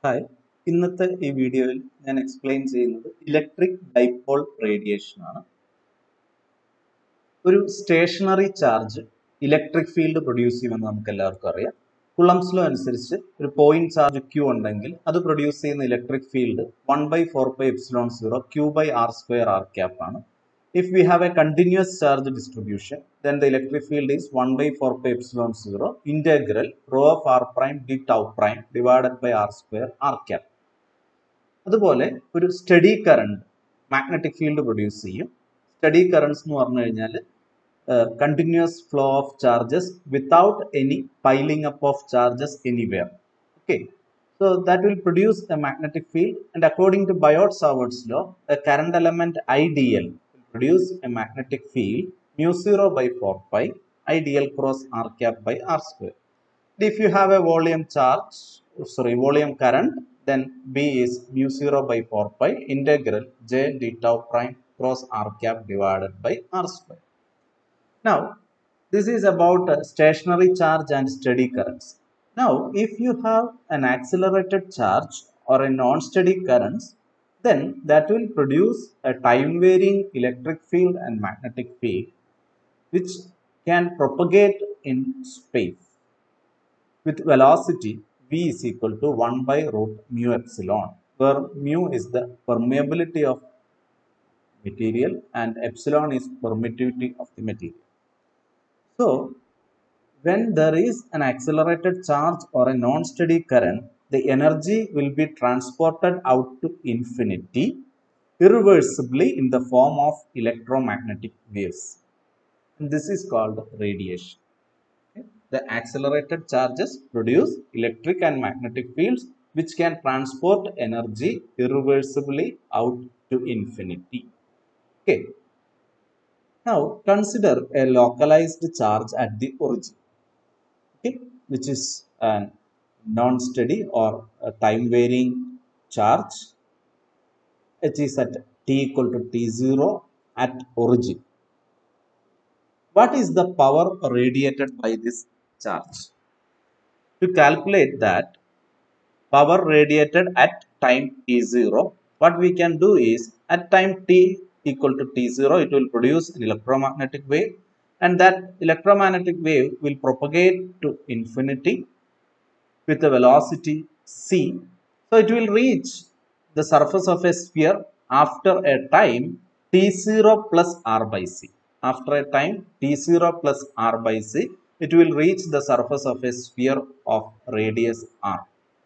Hi ഇന്നത്തെ ഈ വീഡിയോയിൽ ഞാൻ എക്സ്പ്ലെയിൻ ചെയ്യുന്നത് ഇലക്ട്രിക് ഡൈപോൾ റേഡിയേഷൻ ആണ് ഒരു stationary charge electric field produce ചെയ്യുമെന്ന് നമുക്ക് എല്ലാവർക്കും അറിയാം കുളംസ് ലോ അനുസരിച്ച് ഒരു പോയിന്റ് ചാർജ് ക്യൂ ഉണ്ടെങ്കിൽ അത് പ്രൊഡ്യൂസ് ചെയ്യുന്ന electric field one by four by epsilon zero q by R square r cap ആണ് if we have a continuous charge distribution then the electric field is 1 by 4 pi epsilon 0 integral rho of r prime d tau prime divided by r square r cap അതുപോലെ ഒരു steady current magnetic field produce ചെയ്യും steady currents എന്ന് പറഞ്ഞു കഴിഞ്ഞാൽ continuous flow of charges without any piling up of charges anywhere okay So that will produce a magnetic field and according to Biot-Savart's law, a current element IDL will produce a magnetic field mu 0 by 4 pi IDL cross r cap by r square. And if you have a volume charge, sorry, volume current, then B is mu 0 by 4 pi integral J d tau prime cross r cap divided by r square. Now, this is about uh, stationary charge and steady currents. Now, if you have an accelerated charge or a non-steady currents, then that will produce a time varying electric field and magnetic field which can propagate in space with velocity v is equal to 1 by root mu epsilon where mu is the permeability of material and epsilon is permittivity of the material. So, when there is an accelerated charge or a non-steady current, the energy will be transported out to infinity irreversibly in the form of electromagnetic waves. And this is called radiation. Okay? The accelerated charges produce electric and magnetic fields which can transport energy irreversibly out to infinity. Okay. Now consider a localized charge at the origin okay, which is a non-steady or a time varying charge it is at t equal to t0 at origin what is the power radiated by this charge to calculate that power radiated at time t0 what we can do is at time t equal to t0 it will produce an electromagnetic wave and that electromagnetic wave will propagate to infinity with a velocity c. So it will reach the surface of a sphere after a time t0 plus r by c. After a time t0 plus r by c, it will reach the surface of a sphere of radius r.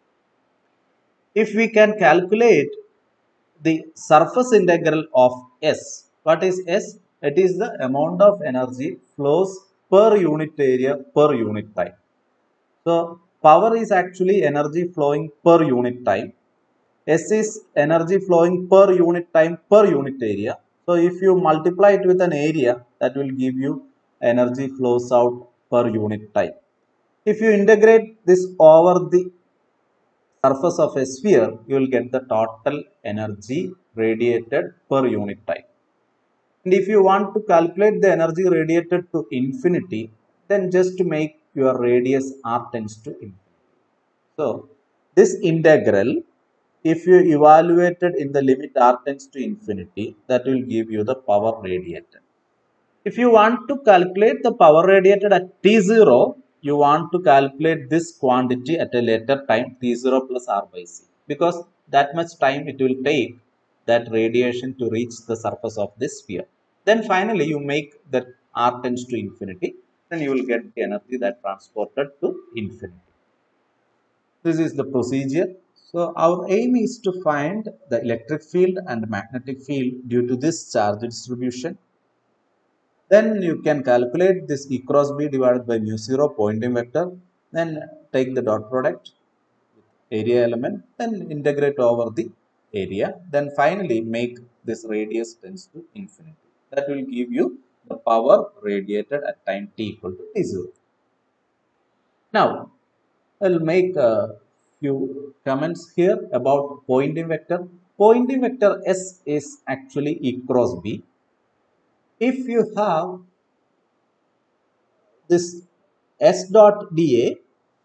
If we can calculate the surface integral of s, what is s? it is the amount of energy flows per unit area per unit time. So power is actually energy flowing per unit time. S is energy flowing per unit time per unit area. So if you multiply it with an area that will give you energy flows out per unit time. If you integrate this over the surface of a sphere, you will get the total energy radiated per unit time. And if you want to calculate the energy radiated to infinity, then just make your radius r tends to infinity. So, this integral, if you evaluate it in the limit r tends to infinity, that will give you the power radiated. If you want to calculate the power radiated at t0, you want to calculate this quantity at a later time t0 plus r by c because that much time it will take that radiation to reach the surface of this sphere. Then finally you make that r tends to infinity, then you will get the energy that transported to infinity. This is the procedure. So our aim is to find the electric field and magnetic field due to this charge distribution. Then you can calculate this E cross B divided by mu 0 Poynting vector. Then take the dot product area element, then integrate over the area. Then finally make this radius tends to infinity. That will give you the power radiated at time t equal to t0. Now, I'll make a few comments here about Poynting vector. Poynting vector S is actually E cross B. If you have this S dot dA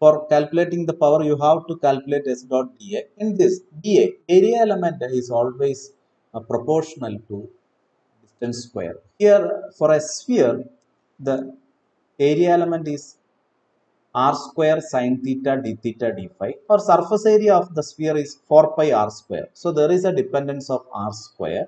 for calculating the power you have to calculate s dot dA. In this dA, area element is always uh, proportional to distance square. Here for a sphere, the area element is r square sine theta d theta d phi or surface area of the sphere is 4 pi r square. So there is a dependence of r square.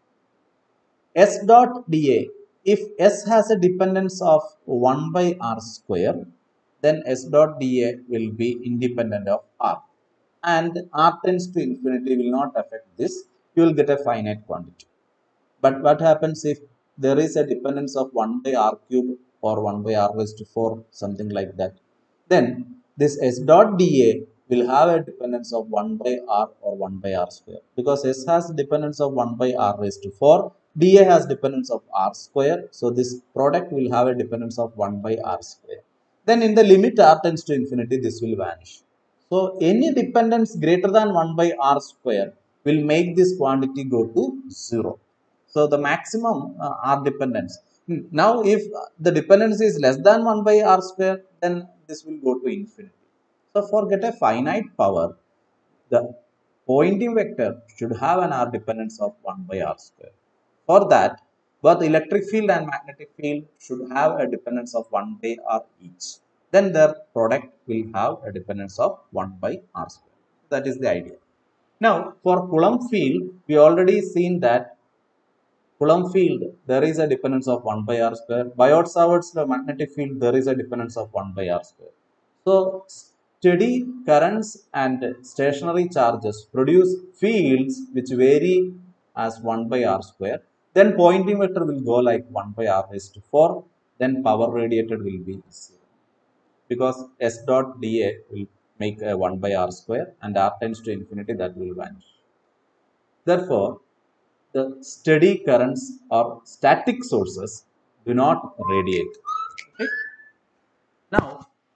S dot dA, if S has a dependence of 1 by r square, then S dot dA will be independent of r. And r tends to infinity will not affect this. You will get a finite quantity. But what happens if there is a dependence of 1 by r cube or 1 by r raised to 4, something like that? Then this S dot dA will have a dependence of 1 by r or 1 by r square. Because S has dependence of 1 by r raised to 4, dA has dependence of r square. So this product will have a dependence of 1 by r square then in the limit r tends to infinity this will vanish so any dependence greater than 1 by r square will make this quantity go to 0 so the maximum uh, r dependence Hmm, now if the dependence is less than 1 by r square then this will go to infinity so for get a finite power the pointing vector should have an r dependence of 1 by r square for that both electric field and magnetic field should have a dependence of 1 by r each. Then their product will have a dependence of 1 by r square. That is the idea. Now, for Coulomb field, we already seen that Coulomb field, there is a dependence of 1 by r square. Biot-Savart's magnetic field, there is a dependence of 1 by r square. So, steady currents and stationary charges produce fields which vary as 1 by r square then pointing vector will go like 1 by r raised to 4 then power radiated will be 0 because s dot dA will make a 1 by r square and r tends to infinity that will vanish therefore the steady currents or static sources do not radiate okay now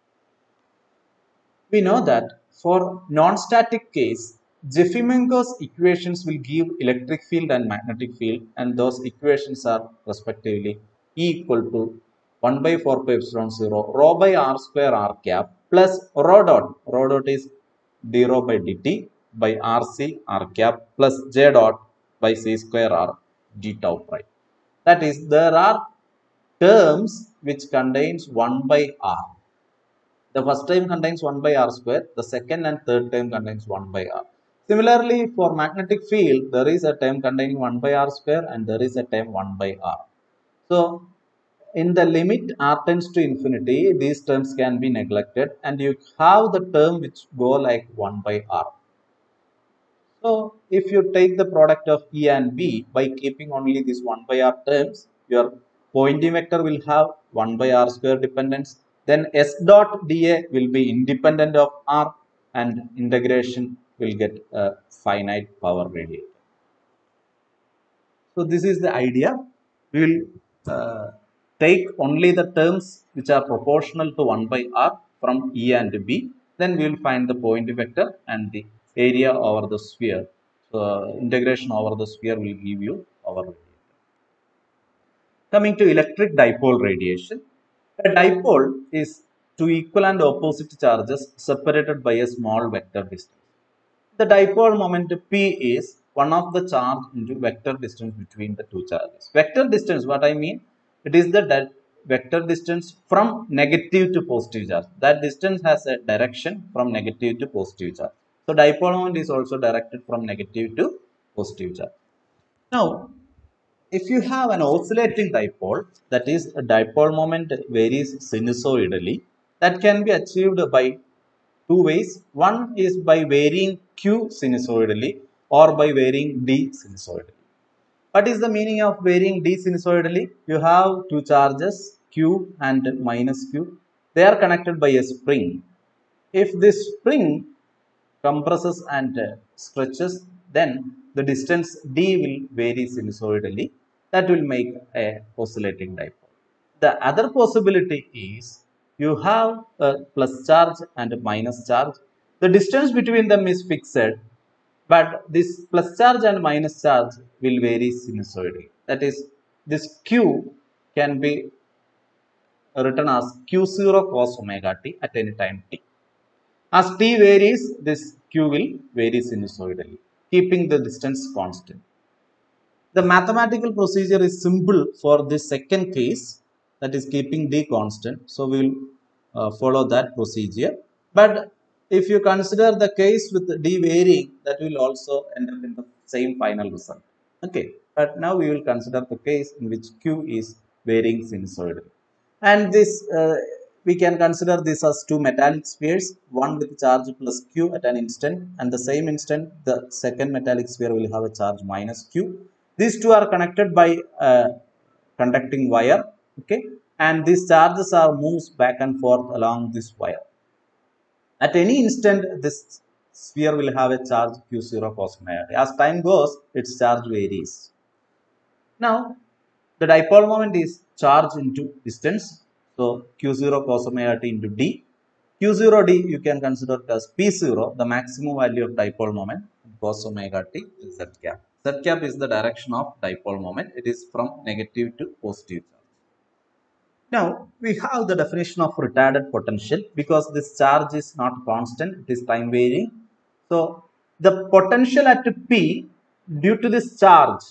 we know that for non-static case Jeffy-Menko's equations will give electric field and magnetic field and those equations are respectively E equal to 1 by 4 pi epsilon 0 rho by r square r cap plus rho dot rho dot is d rho by dt by rc r cap plus j dot by c square r d tau prime. That is there are terms which contains 1 by r. The first term contains 1 by r square, the second and third term contains 1 by r. Similarly, for magnetic field, there is a term containing 1 by r square and there is a term 1 by r. So, in the limit r tends to infinity, these terms can be neglected and you have the term which go like 1 by r. So, if you take the product of E and B by keeping only these 1 by r terms, your pointing vector will have 1 by r square dependence. Then S dot dA will be independent of r and integration will get a finite power radiator. So this is the idea. We will uh, take only the terms which are proportional to 1 by r from E and B. Then we will find the point vector and the area over the sphere. So integration over the sphere will give you our radiator. Coming to electric dipole radiation. A dipole is two equal and opposite charges separated by a small vector distance. The dipole moment P is one of the charge into vector distance between the two charges. Vector distance, what I mean, it is the di- vector distance from negative to positive charge. That distance has a direction from negative to positive charge. So dipole moment is also directed from negative to positive charge. Now, if you have an oscillating dipole, that is a dipole moment varies sinusoidally, that can be achieved by two ways. One is by varying q sinusoidally or by varying d sinusoidally. What is the meaning of varying d sinusoidally? You have two charges q and minus q. They are connected by a spring. If this spring compresses and uh, stretches, then the distance d will vary sinusoidally. That will make a oscillating dipole. The other possibility is you have a plus charge and a minus charge. The distance between them is fixed, but this plus charge and minus charge will vary sinusoidally. That is, this q can be written as q0 cos omega t at any time t. As t varies, this q will vary sinusoidally, keeping the distance constant. The mathematical procedure is simple for this second case, that is keeping d constant. So we will uh, follow that procedure. But if you consider the case with d varying, that will also end up in the same final result. Okay, but now we will consider the case in which q is varying sinusoidally. And this uh, we can consider this as two metallic spheres, one with charge plus q at an instant, and the same instant the second metallic sphere will have a charge minus q. These two are connected by a conducting wire, okay, and these charges are moves back and forth along this wire. At any instant, this sphere will have a charge q0 cos omega t. As time goes, its charge varies. Now, the dipole moment is charge into distance. So, q0 cos omega t into d. q0d you can consider it as p0, the maximum value of dipole moment. Cos omega t is z cap. Z cap is the direction of dipole moment. It is from negative to positive charge. Now, we have the definition of retarded potential because this charge is not constant, it is time varying. So, the potential at P due to this charge,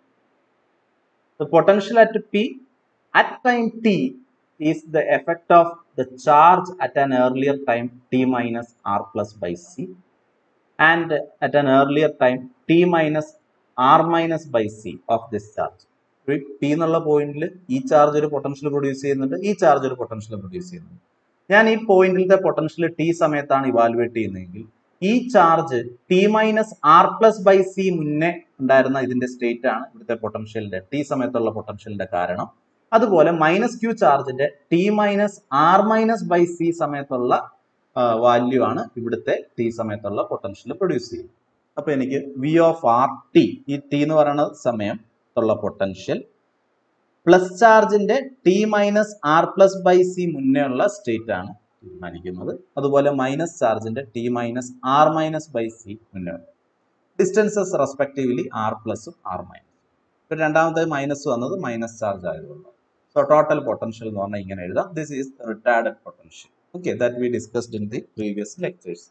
the potential at P at time t is the effect of the charge at an earlier time t minus r plus by c and at an earlier time t minus r minus by c of this charge. P എന്നുള്ള പോയിന്റിൽ ഈ charge ഒരു potential produce ചെയ്യുന്നുണ്ട് ഈ charge ഒരു potential produce ചെയ്യുന്നുണ്ട് ഞാൻ ഈ പോയിന്റിലത്തെ പൊട്ടൻഷ്യൽ ടി സമയത്താണ് ഇവാലുവേറ്റ് ചെയ്യുന്നതെങ്കിൽ ഈ charge t minus R plus by c മുന്നേ ഉണ്ടായിരുന്ന ഇതിന്റെ സ്റ്റേറ്റ് ആണ് ഇവിടുത്തെ പൊട്ടൻഷ്യലിന്റെ ടി സമയത്തുള്ള പൊട്ടൻഷ്യലിന്റെ കാരണം അതുപോലെ മൈനസ് ക്യൂ ചാർജിന്റെ t minus R minus by c സമയത്തുള്ള വാല്യൂ ആണ് ഇവിടുത്തെ ടി സമയത്തുള്ള പൊട്ടൻഷ്യൽ പ്രൊഡ്യൂസ് ചെയ്യുന്നത് അപ്പൊ എനിക്ക് വി ഓഫ് ആർ ടി ഈ ടി എന്ന് പറയുന്ന സമയം ഉള്ള പൊട്ടൻഷ്യൽ പ്ലസ് ചാർജിന്റെ t minus R plus by c മുന്നേ ഉള്ള സ്റ്റേറ്റ് ആണ് തീരുമാനിക്കുന്നത് അതുപോലെ മൈനസ് ചാർജിന്റെ t minus R minus by c മുന്നേ ഡിസ്റ്റൻസസ് റെസ്പെക്റ്റീവ്ലി ആർ പ്ലസും ആർ മൈനസ് ഇപ്പൊ രണ്ടാമത്തെ മൈനസ് വന്നത് മൈനസ് ചാർജ് ആയതുകൊണ്ട് സോ ടോട്ടൽ പൊട്ടൻഷ്യൽ എന്ന് പറഞ്ഞാൽ ഇങ്ങനെ എഴുതാം this is retarded potential okay that we discussed in the previous lectures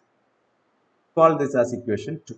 call this as equation two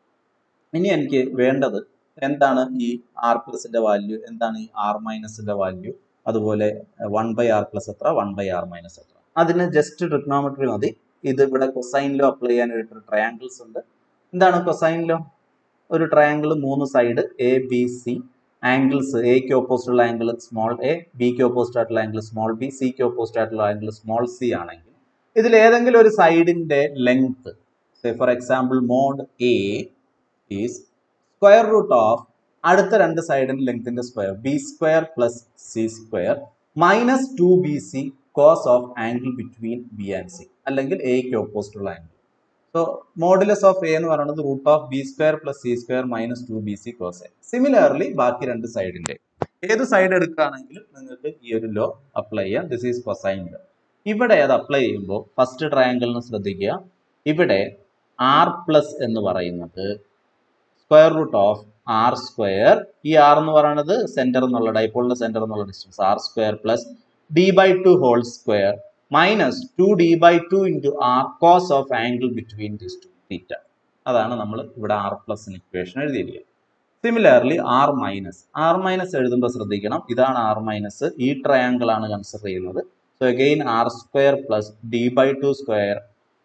ഇനി എനിക്ക് വേണ്ടത് എന്താണ് ഈ ആർ പ്ലസിന്റെ വാല്യൂ എന്താണ് ഈ ആർ മൈനസിന്റെ വാല്യൂ അതുപോലെ വൺ ബൈ ആർ പ്ലസ് എത്ര വൺ ബൈ ആർ മൈനസ് എത്ര അതിന് ജസ്റ്റ് ട്രിഗ്നോമെട്രി മതി ഇത് ഇവിടെ കൊസൈനിലോ അപ്ലൈ ചെയ്യാനായിട്ട് ട്രയാങ്കിൾസ് ഉണ്ട് എന്താണ് കൊസൈനിലോ ഒരു ട്രയാങ്കിൾ മൂന്ന് side a b c angles എക്ക് ഓപ്പോസിറ്റ് ഉള്ള ആംഗിൾ സ്മോൾ എ ബിക്ക് ഓപ്പോസിറ്റ് ആയിട്ടുള്ള ആംഗിൾ സ്മോൾ ബി സിക്ക് ഓപ്പോസിറ്റ് ആയിട്ടുള്ള ആംഗിൾ സ്മോൾ സി ആണെങ്കിൽ ഇതിൽ ഏതെങ്കിലും ഒരു സൈഡിന്റെ length for example mod a is square root of അടുത്ത രണ്ട് സൈഡിന്റെ ലെങ്ത്തിന്റെ square b square plus c square minus two b c cos of angle between b and c അല്ലെങ്കിൽ എക്ക് ഓപ്പോസിറ്റ് ഉള്ള angle so modulus of A എന്ന് പറയുന്നത് root of b square plus c square minus two b c cos a similarly ബാക്കി രണ്ട് സൈഡിന്റെ ഏത് side എടുക്കുകയാണെങ്കിലും നിങ്ങൾക്ക് ഈ ഒരു ലോ അപ്ലൈ ചെയ്യാം ദിസ് ഈസ് കൊസൈൻ ലോ ഇവിടെ അത് അപ്ലൈ ചെയ്യുമ്പോൾ ഫസ്റ്റ് ട്രയാങ്കിളിന് ശ്രദ്ധിക്കുക ഇവിടെ ആർ പ്ലസ് എന്ന് പറയുന്നത് square root of r square ഈ ആർ എന്ന് പറയുന്നത് സെന്റർ എന്നുള്ള ഡൈപോളിന്റെ സെന്റർ എന്നുള്ള distance r square plus D by two whole square minus two D by two into r cos of angle between this two theta അതാണ് നമ്മൾ ഇവിടെ r plus equation എഴുതിയിരിക്കുക similarly r minus R minus എഴുതുമ്പോൾ ശ്രദ്ധിക്കണം ഇതാണ് r minus ഈ triangle ആണ് consider ചെയ്യുന്നത് so again r square plus D by two square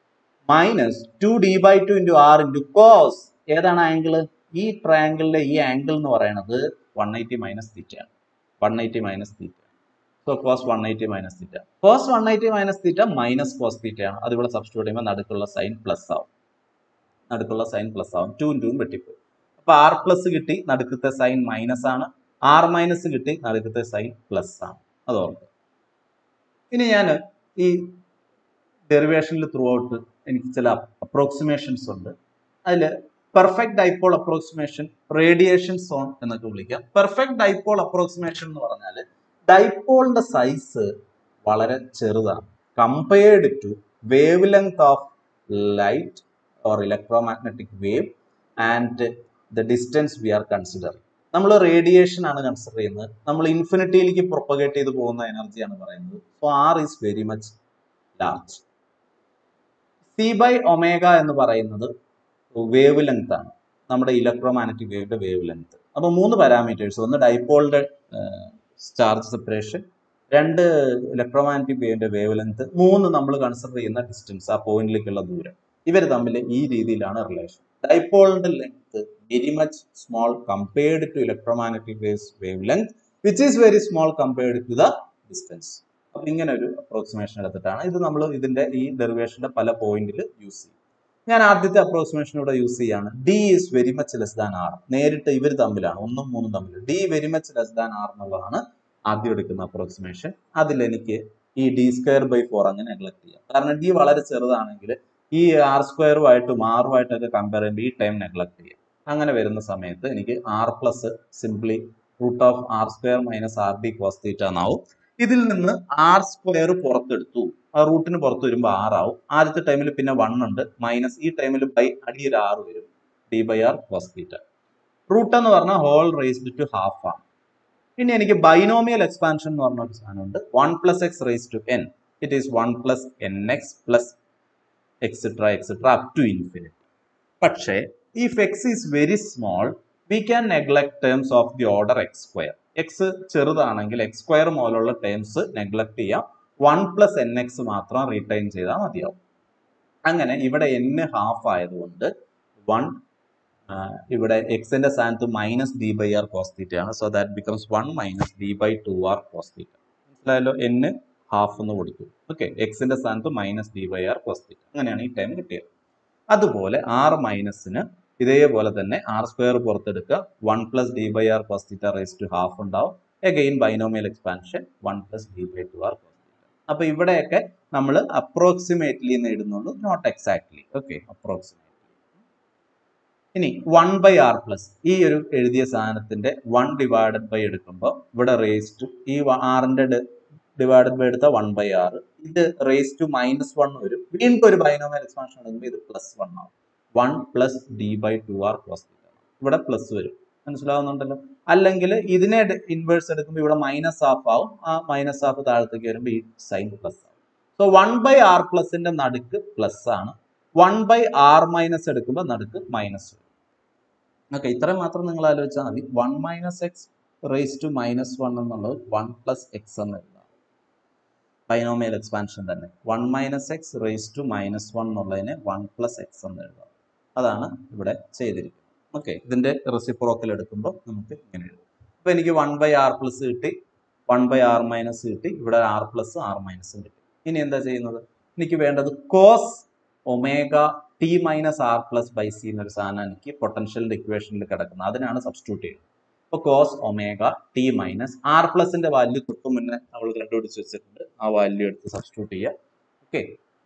minus two D by two into r into cos ഏതാണ് ആംഗിൾ ഈ ട്രയാങ്കിളിലെ ഈ ആംഗിൾ എന്ന് പറയുന്നത് വൺ എയ്റ്റി മൈനസ് തീറ്റയാണ് one eighty minus theta so cos one eighty minus theta cos one eighty minus theta minus cos തീറ്റയാണ് അത് ഇവിടെ സബ്സ്റ്റിറ്റ്യൂട്ട് ചെയ്യുമ്പോൾ നടുക്കുള്ള സൈൻ പ്ലസ് ആവും നടുക്കുള്ള സൈൻ പ്ലസ് ആവും ടൂവും ടൂവും വെട്ടിപ്പോയി അപ്പൊ ആർ പ്ലസ് കിട്ടി നടുക്കത്തെ സൈൻ മൈനസ് ആണ് ആർ മൈനസ് കിട്ടി നടുക്കത്തെ സൈൻ പ്ലസ് ആണ് അത് ഓർക്കുക ഇനി ഞാൻ ഈ ഡെറിവേഷനിൽ ത്രൂ ഔട്ട് എനിക്ക് ചില അപ്രോക്സിമേഷൻസ് ഉണ്ട് അതിൽ perfect dipole approximation radiation zone എന്നൊക്കെ വിളിക്കാം പെർഫെക്റ്റ് ഡൈപോൾ അപ്രോക്സിമേഷൻ എന്ന് പറഞ്ഞാൽ ഡൈപോളിന്റെ സൈസ് വളരെ ചെറുതാണ് compared to wavelength of light or electromagnetic wave and the distance we are considering നമ്മൾ റേഡിയേഷൻ ആണ് കൺസിഡർ ചെയ്യുന്നത് നമ്മൾ ഇൻഫിനിറ്റിയിലേക്ക് പ്രൊപ്പഗേറ്റ് ചെയ്ത് പോകുന്ന എനർജിയാണ് പറയുന്നത് so r is very much large c by omega എന്ന് പറയുന്നത് വേവ് ലെങ്ത് ആണ് നമ്മുടെ ഇലക്ട്രോമാഗ്നറ്റിക് വേവിന്റെ വേവ് ലെങ്ത് അപ്പൊ മൂന്ന് പാരാമീറ്റേഴ്സ് ഒന്ന് ഡൈപോളിന്റെ ചാർജ് സെപ്പറേഷൻ രണ്ട് ഇലക്ട്രോമാഗ്നറ്റിക് വേവിന്റെ വേവ് ലെങ്ത് മൂന്ന് നമ്മൾ കൺസിഡർ ചെയ്യുന്ന ഡിസ്റ്റൻസ് ആ പോയിന്റിലേക്കുള്ള ദൂരം ഇവർ തമ്മിൽ ഈ രീതിയിലാണ് റിലേഷൻ ഡൈപോളിന്റെ length very much small compared to electromagnetic waves wavelength which is very small compared to the distance അപ്പൊ ഇങ്ങനെ ഒരു അപ്രോക്സിമേഷൻ എടുത്തിട്ടാണ് ഇത് നമ്മൾ ഇതിന്റെ ഈ ഡെറിവേഷന്റെ പല പോയിന്റിൽ യൂസ് ചെയ്യും ഞാൻ ആദ്യത്തെ അപ്രോക്സിമേഷൻ ഇവിടെ യൂസ് ചെയ്യാണ് d is very much less than r നേരിട്ട് ഇവർ തമ്മിലാണ് ഒന്നും മൂന്നും തമ്മിൽ d very much less than r എന്നുള്ളതാണ് ആദ്യം എടുക്കുന്ന അപ്രോക്സിമേഷൻ അതിൽ എനിക്ക് ഈ ഡി സ്ക്വയർ ബൈ ഫോർ അങ്ങനെ നെഗ്ലക്ട് ചെയ്യാം കാരണം ഡി വളരെ ചെറുതാണെങ്കിൽ ഈ ആർ സ്ക്വയറുമായിട്ടും ആറുമായിട്ടൊക്കെ കമ്പയർ ചെയ്യുമ്പോൾ ഈ ടൈം നെഗ്ലക്ട് ചെയ്യാം അങ്ങനെ വരുന്ന സമയത്ത് എനിക്ക് r plus simply root of r square minus r d cos theta എന്നാവും ഇതിൽ നിന്ന് ആർ സ്ക്വയർ പുറത്തെടുത്തു ആ റൂട്ടിന് പുറത്ത് വരുമ്പോൾ ആറാവും ആദ്യത്തെ ടൈമിൽ പിന്നെ വൺ ഉണ്ട് മൈനസ് ഈ ടൈമിൽ ബൈ അടിയിൽ ആറ് വരും D by R cos theta root എന്ന് പറഞ്ഞാൽ ഹോൾ റേസ്ഡ് ടു ഹാഫ് ആണ് പിന്നെ എനിക്ക് ബൈനോമിയൽ എക്സ്പാൻഷൻ എന്ന് പറഞ്ഞ ഒരു സാധനമുണ്ട് one plus x raise to n it is one plus n x plus etcetera etcetera up to infinity പക്ഷേ if x is very small we can neglect terms of the order x square x ചെറുതാണെങ്കിൽ x square പോലുള്ള terms neglect ചെയ്യാം one plus n x മാത്രം retain ചെയ്താൽ മതിയാവും അങ്ങനെ ഇവിടെ N half ആയതുകൊണ്ട് വൺ ഇവിടെ എക്സിന്റെ സ്ഥാനത്ത് minus D by R cos ആണ് so that becomes one minus D by two r cos theta മനസ്സിലായല്ലോ എൻ ഹാഫ് എന്ന് കൊടുക്കും ഓക്കെ എക്സിന്റെ സ്ഥാനത്ത് minus D by R cos theta അങ്ങനെയാണ് ഈ ടൈം കിട്ടിയത് അതുപോലെ ആർ മൈനസിന് ഇതേപോലെ തന്നെ ആർ സ്ക്വയർ പുറത്തെടുക്കുക one plus D by R cos theta raise to half ഉണ്ടാവും again binomial expansion one plus D by two r cos theta അപ്പൊ ഇവിടെയൊക്കെ നമ്മൾ അപ്രോക്സിമേറ്റ്ലി എന്ന് എഴുതുന്നുള്ളൂ നോട്ട് എക്സാക്ട്ലി ഓക്കെ അപ്രോക്സിമേറ്റ്ലി ഇനി വൺ ബൈ ആർ പ്ലസ് ഈ ഒരു എഴുതിയ സാധനത്തിന്റെ വൺ ഡിവൈഡഡ് ബൈ എടുക്കുമ്പോൾ ഇവിടെ റേസ് ടു ഈ ആറിന്റെ ഡിവൈഡഡ് ബൈ എടുത്ത വൺ ബൈ ആർ ഇത് റേസ് ടു മൈനസ് വൺ വരും വീണ്ടും ഒരു ബൈനോമിയൽ എക്സ്പാൻഷൻ എടുക്കുമ്പോൾ ഇത് പ്ലസ് വൺ ആവും one plus D by two r plus ഇവിടെ പ്ലസ് വരും മനസ്സിലാവുന്നുണ്ടല്ലോ അല്ലെങ്കിൽ ഇതിനെ ഇൻവേഴ്സ് എടുക്കുമ്പോൾ ഇവിടെ മൈനസ് ഹാഫ് ആവും ആ മൈനസ് ഹാഫ് താഴത്തേക്ക് വരുമ്പോൾ ഈ സൈൻ പ്ലസ് ആവും സോ വൺ ബൈ ആർ പ്ലസിന്റെ നടുക്ക് പ്ലസ് ആണ് വൺ ബൈ ആർ മൈനസ് എടുക്കുമ്പോൾ നടുക്ക് മൈനസ് വരും ഓക്കെ ഇത്രയും മാത്രം നിങ്ങൾ ആലോചിച്ചാൽ മതി one minus x raise to minus one എന്നുള്ളത് വൺ പ്ലസ് എക്സ് എന്ന് എഴുതാം ബൈനോമിയൽ എക്സ്പാൻഷൻ തന്നെ one minus x raise to minus one എന്നുള്ളതിനെ വൺ പ്ലസ് എക്സ് എന്ന് എഴുതാം അതാണ് ഇവിടെ ചെയ്തിരിക്കുന്നത് ഓക്കെ ഇതിന്റെ റെസിപ്രോക്കൽ എടുക്കുമ്പോൾ നമുക്ക് ഇങ്ങനെ എഴുതാം അപ്പൊ എനിക്ക് വൺ ബൈ ആർ പ്ലസ് കിട്ടി വൺ ബൈ ആർ മൈനസ് കിട്ടി ഇവിടെ ആർ പ്ലസ് ആർ മൈനസും കിട്ടി ഇനി എന്താ ചെയ്യുന്നത് എനിക്ക് വേണ്ടത് cos omega T minus R plus by c എന്നൊരു സാധനം എനിക്ക് പൊട്ടൻഷ്യലിന്റെ ഇക്വേഷനിൽ കിടക്കുന്നത് അതിനാണ് സബ്സ്റ്റിറ്റ്യൂട്ട് ചെയ്യുന്നത് അപ്പോൾ cos omega T minus r പ്ലസിന്റെ വാല്യൂ തൊട്ട് മുന്നേ നമ്മൾ കണ്ടുപിടിച്ച് വെച്ചിട്ടുണ്ട് ആ വാല്യൂ എടുത്ത് സബ്സ്റ്റിറ്റ്യൂട്ട് ചെയ്യുക ഓക്കെ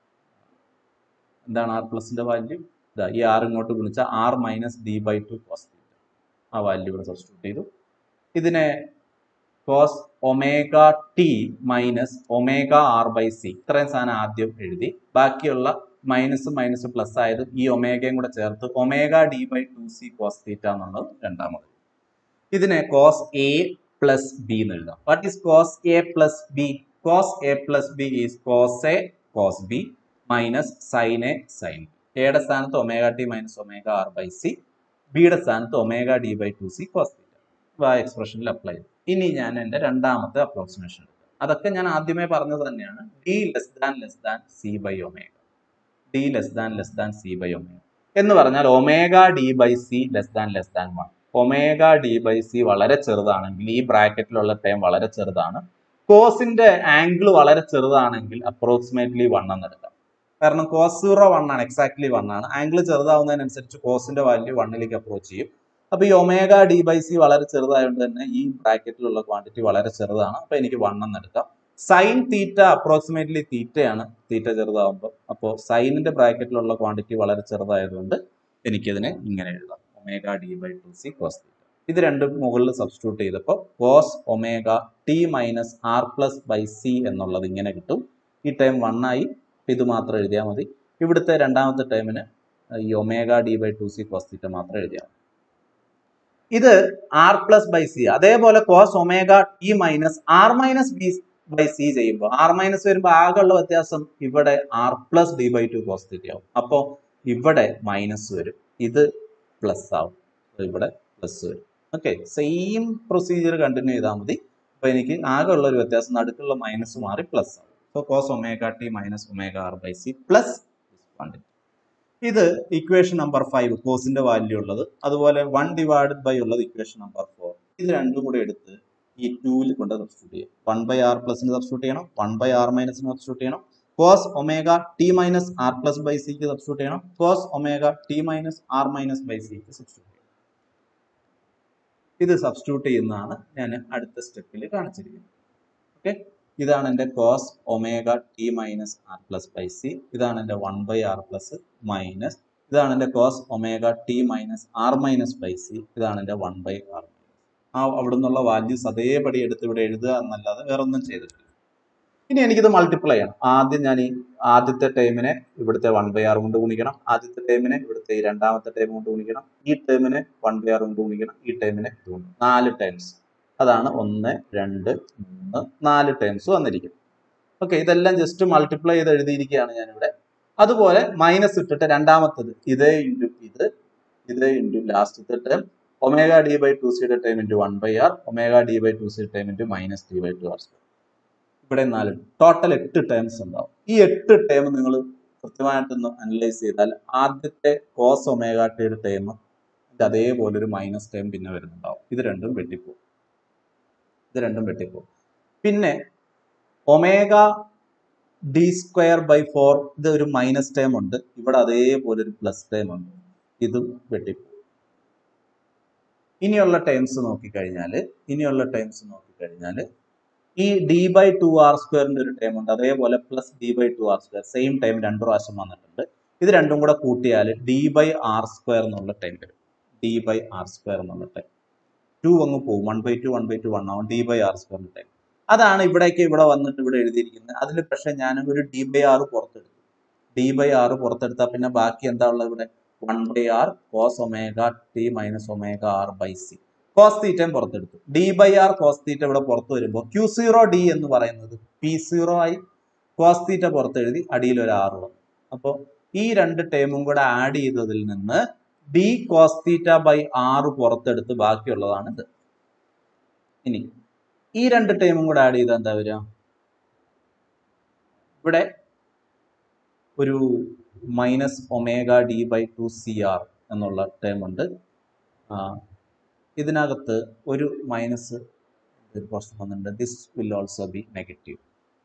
എന്താണ് ആർ പ്ലസിന്റെ വാല്യൂ ഇതാ ഈ ആർ ഇങ്ങോട്ട് ഗുണിച്ചാൽ r minus D by two cos ആ വാല്യൂ ഇവിടെ സബ്സ്റ്റിറ്റ്യൂട്ട് ചെയ്തു ഇതിനെ cos omega T minus omega R by c ഇത്രയും സാധനം ആദ്യം എഴുതി ബാക്കിയുള്ള മൈനസ് മൈനസ് പ്ലസ് ആയത് ഈ ഒമേഗയും കൂടെ ചേർത്ത് omega D by two c cos theta എന്നുള്ളത് രണ്ടാമത് ഇതിനെ കോസ് എ പ്ലസ് ബി എന്ന് എഴുതാം what is cos a plus b cos a plus b is cos a cos b minus sine a sine എയുടെ സ്ഥാനത്ത് omega T minus omega R by c ബിയുടെ സ്ഥാനത്ത് omega D by two c cos theta ആ എക്സ്പ്രഷനിൽ apply ചെയ്തു ഇനി ഞാൻ എൻ്റെ രണ്ടാമത്തെ അപ്രോക്സിമേഷൻ എടുക്കാം അതൊക്കെ ഞാൻ ആദ്യമേ പറഞ്ഞത് തന്നെയാണ് d less than less than c by omega d less than less than c by omega എന്ന് പറഞ്ഞാൽ omega D by c less than less than one omega D by c വളരെ ചെറുതാണെങ്കിൽ ഈ ബ്രാക്കറ്റിലുള്ള ടൈം വളരെ ചെറുതാണ് കോസിന്റെ ആംഗിൾ വളരെ ചെറുതാണെങ്കിൽ approximately one എന്ന് എടുക്കാം കാരണം കോസ് സീറോ വൺ ആണ് എക്സാക്ട്ലി വൺ ആണ് ആംഗിൾ ചെറുതാവുന്നതിനനുസരിച്ച് കോസിന്റെ വാല്യൂ വണ്ണിലേക്ക് അപ്രോച്ച് ചെയ്യും അപ്പൊ ഈ ഒമേഗ ഡി ബൈ സി വളരെ ചെറുതായതുകൊണ്ട് തന്നെ ഈ ബ്രാക്കറ്റിലുള്ള ക്വാണ്ടിറ്റി വളരെ ചെറുതാണ് അപ്പൊ എനിക്ക് വൺ എന്ന് എടുക്കാം സൈൻ തീറ്റ അപ്രോക്സിമേറ്റ്ലി തീറ്റയാണ് തീറ്റ ചെറുതാവുമ്പോൾ അപ്പോൾ സൈനിന്റെ ബ്രാക്കറ്റിലുള്ള ക്വാണ്ടിറ്റി വളരെ ചെറുതായതുകൊണ്ട് എനിക്കതിനെ ഇങ്ങനെ എഴുതാം omega D by two c cos theta ഇത് രണ്ടും മുകളിൽ സബ്സ്റ്റിറ്റ്യൂട്ട് ചെയ്തപ്പോൾ cos omega T minus R plus by c എന്നുള്ളത് ഇങ്ങനെ കിട്ടും ഈ ടൈം വൺ ആയി ഇത് മാത്രം എഴുതിയാൽ മതി ഇവിടുത്തെ രണ്ടാമത്തെ ടൈമിന് ഈ omega D by two c cos theta മാത്രം എഴുതിയാൽ മതി ഇത് ആർ പ്ലസ് ബൈ സി അതേപോലെ cos omega T minus R minus b by c ചെയ്യുമ്പോൾ ആർ മൈനസ് വരുമ്പോൾ ആകെയുള്ള വ്യത്യാസം ഇവിടെ r plus D by two cos theta ആവും അപ്പോൾ ഇവിടെ മൈനസ് വരും ഇത് പ്ലസ് ആവും അപ്പോൾ ഇവിടെ പ്ലസ് വരും ഓക്കെ സെയിം പ്രൊസീജിയർ കണ്ടിന്യൂ ചെയ്താൽ മതി അപ്പോൾ എനിക്ക് ആകെ ഉള്ള ഒരു വ്യത്യാസം നടുക്കുള്ള മൈനസ് മാറി പ്ലസ് ആവും so cos omega T minus omega R by c plus ഇത് ഇക്വേഷൻ നമ്പർ ഫൈവ് കോസിന്റെ വാല്യൂ ഉള്ളത് അതുപോലെ വൺ ഡിവൈഡഡ് ബൈ ഉള്ളത് ഇക്വേഷൻ നമ്പർ ഫോർ ഇത് രണ്ടും കൂടെ എടുത്ത് ഈ ടൂവിൽ കൊണ്ട് സബ്സ്റ്റിറ്റ്യൂട്ട് ചെയ്യും വൺ ബൈ ആർ പ്ലസിന് സബ്സ്റ്റിറ്റ്യൂട്ട് ചെയ്യണം വൺ ബൈ ആർ മൈനസിന് സബ്സ്റ്റിറ്റ്യൂട്ട് ചെയ്യണം cos omega T minus R plus by സിക്ക് സബ്സ്റ്റിറ്റ്യൂട്ട് ചെയ്യണം cos omega T minus R minus by സിക്ക് സബ്സ്റ്റിറ്റ്യൂട്ട് ചെയ്യണം ഇത് സബ്സ്റ്റിറ്റ്യൂട്ട് ചെയ്യുന്നതാണ് ഞാൻ അടുത്ത സ്റ്റെപ്പിൽ കാണിച്ചിരിക്കുന്നത് ഓക്കെ ഇതാണ് എൻ്റെ cos omega T minus R plus by C ഇതാണ് എൻ്റെ one by R plus minus ഇതാണ് എൻ്റെ cos omega T minus R minus by C ഇതാണ് എൻ്റെ വൺ ബൈ ആർ ആ അവിടെ നിന്നുള്ള വാല്യൂസ് അതേപടി എടുത്ത് ഇവിടെ എഴുതുക എന്നല്ലാതെ വേറെ ഒന്നും ചെയ്തിട്ടില്ല ഇനി എനിക്കിത് മൾട്ടിപ്ലൈ ചെയ്യണം ആദ്യം ഞാൻ ഈ ആദ്യത്തെ ടൈമിനെ ഇവിടുത്തെ വൺ ബൈ ആർ കൊണ്ട് ഗുണിക്കണം ആദ്യത്തെ ടൈമിനെ ഇവിടുത്തെ ഈ രണ്ടാമത്തെ ടൈം കൊണ്ട് ഗുണിക്കണം ഈ ടൈമിനെ വൺ ബൈ ആർ കൊണ്ട് ഗുണിക്കണം ഈ ടൈമിനെ ഇത് കൊണ്ട് നാല് ടൈംസ് അതാണ് ഒന്ന് രണ്ട് മൂന്ന് നാല് ടൈംസ് വന്നിരിക്കും ഓക്കെ ഇതെല്ലാം ജസ്റ്റ് മൾട്ടിപ്ലൈ ചെയ്ത് എഴുതിയിരിക്കുകയാണ് ഞാനിവിടെ അതുപോലെ മൈനസ് ഇട്ടിട്ട് രണ്ടാമത്തത് ഇതേ ഇൻറ്റു ഇത് ഇതേ ഇൻറ്റു ലാസ്റ്റത്തെ time omega D by two സിയുടെ time into one by R omega D by two C time into minus D by two R square ഇവിടെ നാല് ടോട്ടൽ എട്ട് ടേംസ് ഉണ്ടാവും ഈ എട്ട് ടേം നിങ്ങൾ കൃത്യമായിട്ടൊന്ന് അനലൈസ് ചെയ്താൽ ആദ്യത്തെ കോസ് ഒമേഗ ടിയുടെ ടൈം അതേപോലെ ഒരു മൈനസ് ടൈം പിന്നെ വരുന്നുണ്ടാവും ഇത് രണ്ടും വെട്ടിപ്പോവും ഇത് രണ്ടും വെട്ടിപ്പോവും പിന്നെ omega D square by four ഇത് ഒരു മൈനസ് ടൈം ഉണ്ട് ഇവിടെ അതേപോലെ ഒരു പ്ലസ് ടൈം ഉണ്ട് ഇതും വെട്ടിപ്പോവും ഇനിയുള്ള ടൈംസ് നോക്കിക്കഴിഞ്ഞാൽ ഇനിയുള്ള ടൈംസ് നോക്കിക്കഴിഞ്ഞാൽ ഈ ഡി ബൈ ടു ആർ സ്ക്വയറിന്റെ ഒരു ടൈം ഉണ്ട് അതേപോലെ plus D by two R square same time രണ്ടു പ്രാവശ്യം വന്നിട്ടുണ്ട് ഇത് രണ്ടും കൂടെ കൂട്ടിയാൽ ഡി ബൈ ആർ സ്ക്വയർ എന്നുള്ള ടൈം വരും ഡി ബൈ ആർ സ്ക്വയർ എന്നുള്ള ടൈം ടു അങ്ങ് പോകും one by two one by two one ആവും ഡി ബൈ ആർ സ്ക്വയറിന്റെ ടൈം അതാണ് ഇവിടേക്ക് ഇവിടെ വന്നിട്ട് ഇവിടെ എഴുതിയിരിക്കുന്നത് അതിൽ പക്ഷെ ഞാൻ ഒരു ഡി ബൈ ആർ പുറത്തെടുത്തു ഡി ബൈ ആർ പുറത്തെടുത്താൽ പിന്നെ ബാക്കി എന്താ ഉള്ളത് ഇവിടെ one by R cos omega T minus omega R by C cos തീറ്റയും പുറത്തെടുത്തു D by R cos theta ഇവിടെ പുറത്ത് വരുമ്പോൾ ക്യൂ സീറോ ഡി എന്ന് പറയുന്നത് പി സീറോ ആയി കോസ് തീറ്റ പുറത്തെഴുതി അടിയിൽ ഒരു ആറ് വന്നു അപ്പോൾ ഈ രണ്ട് ടേമും കൂടെ ആഡ് ചെയ്തതിൽ നിന്ന് ഡി കോസ് തീറ്റ ബൈ ആറ് പുറത്തെടുത്ത് ബാക്കിയുള്ളതാണ് ഇത് ഇനി ഈ രണ്ട് ടേമും കൂടെ ആഡ് ചെയ്താൽ എന്താ വരിക ഇവിടെ ഒരു minus omega D by two C R എന്നുള്ള ടേം ഉണ്ട് ആ, ഇതിനകത്ത് ഒരു മൈനസ് കുറച്ച് വന്നിട്ടുണ്ട് this will also be negative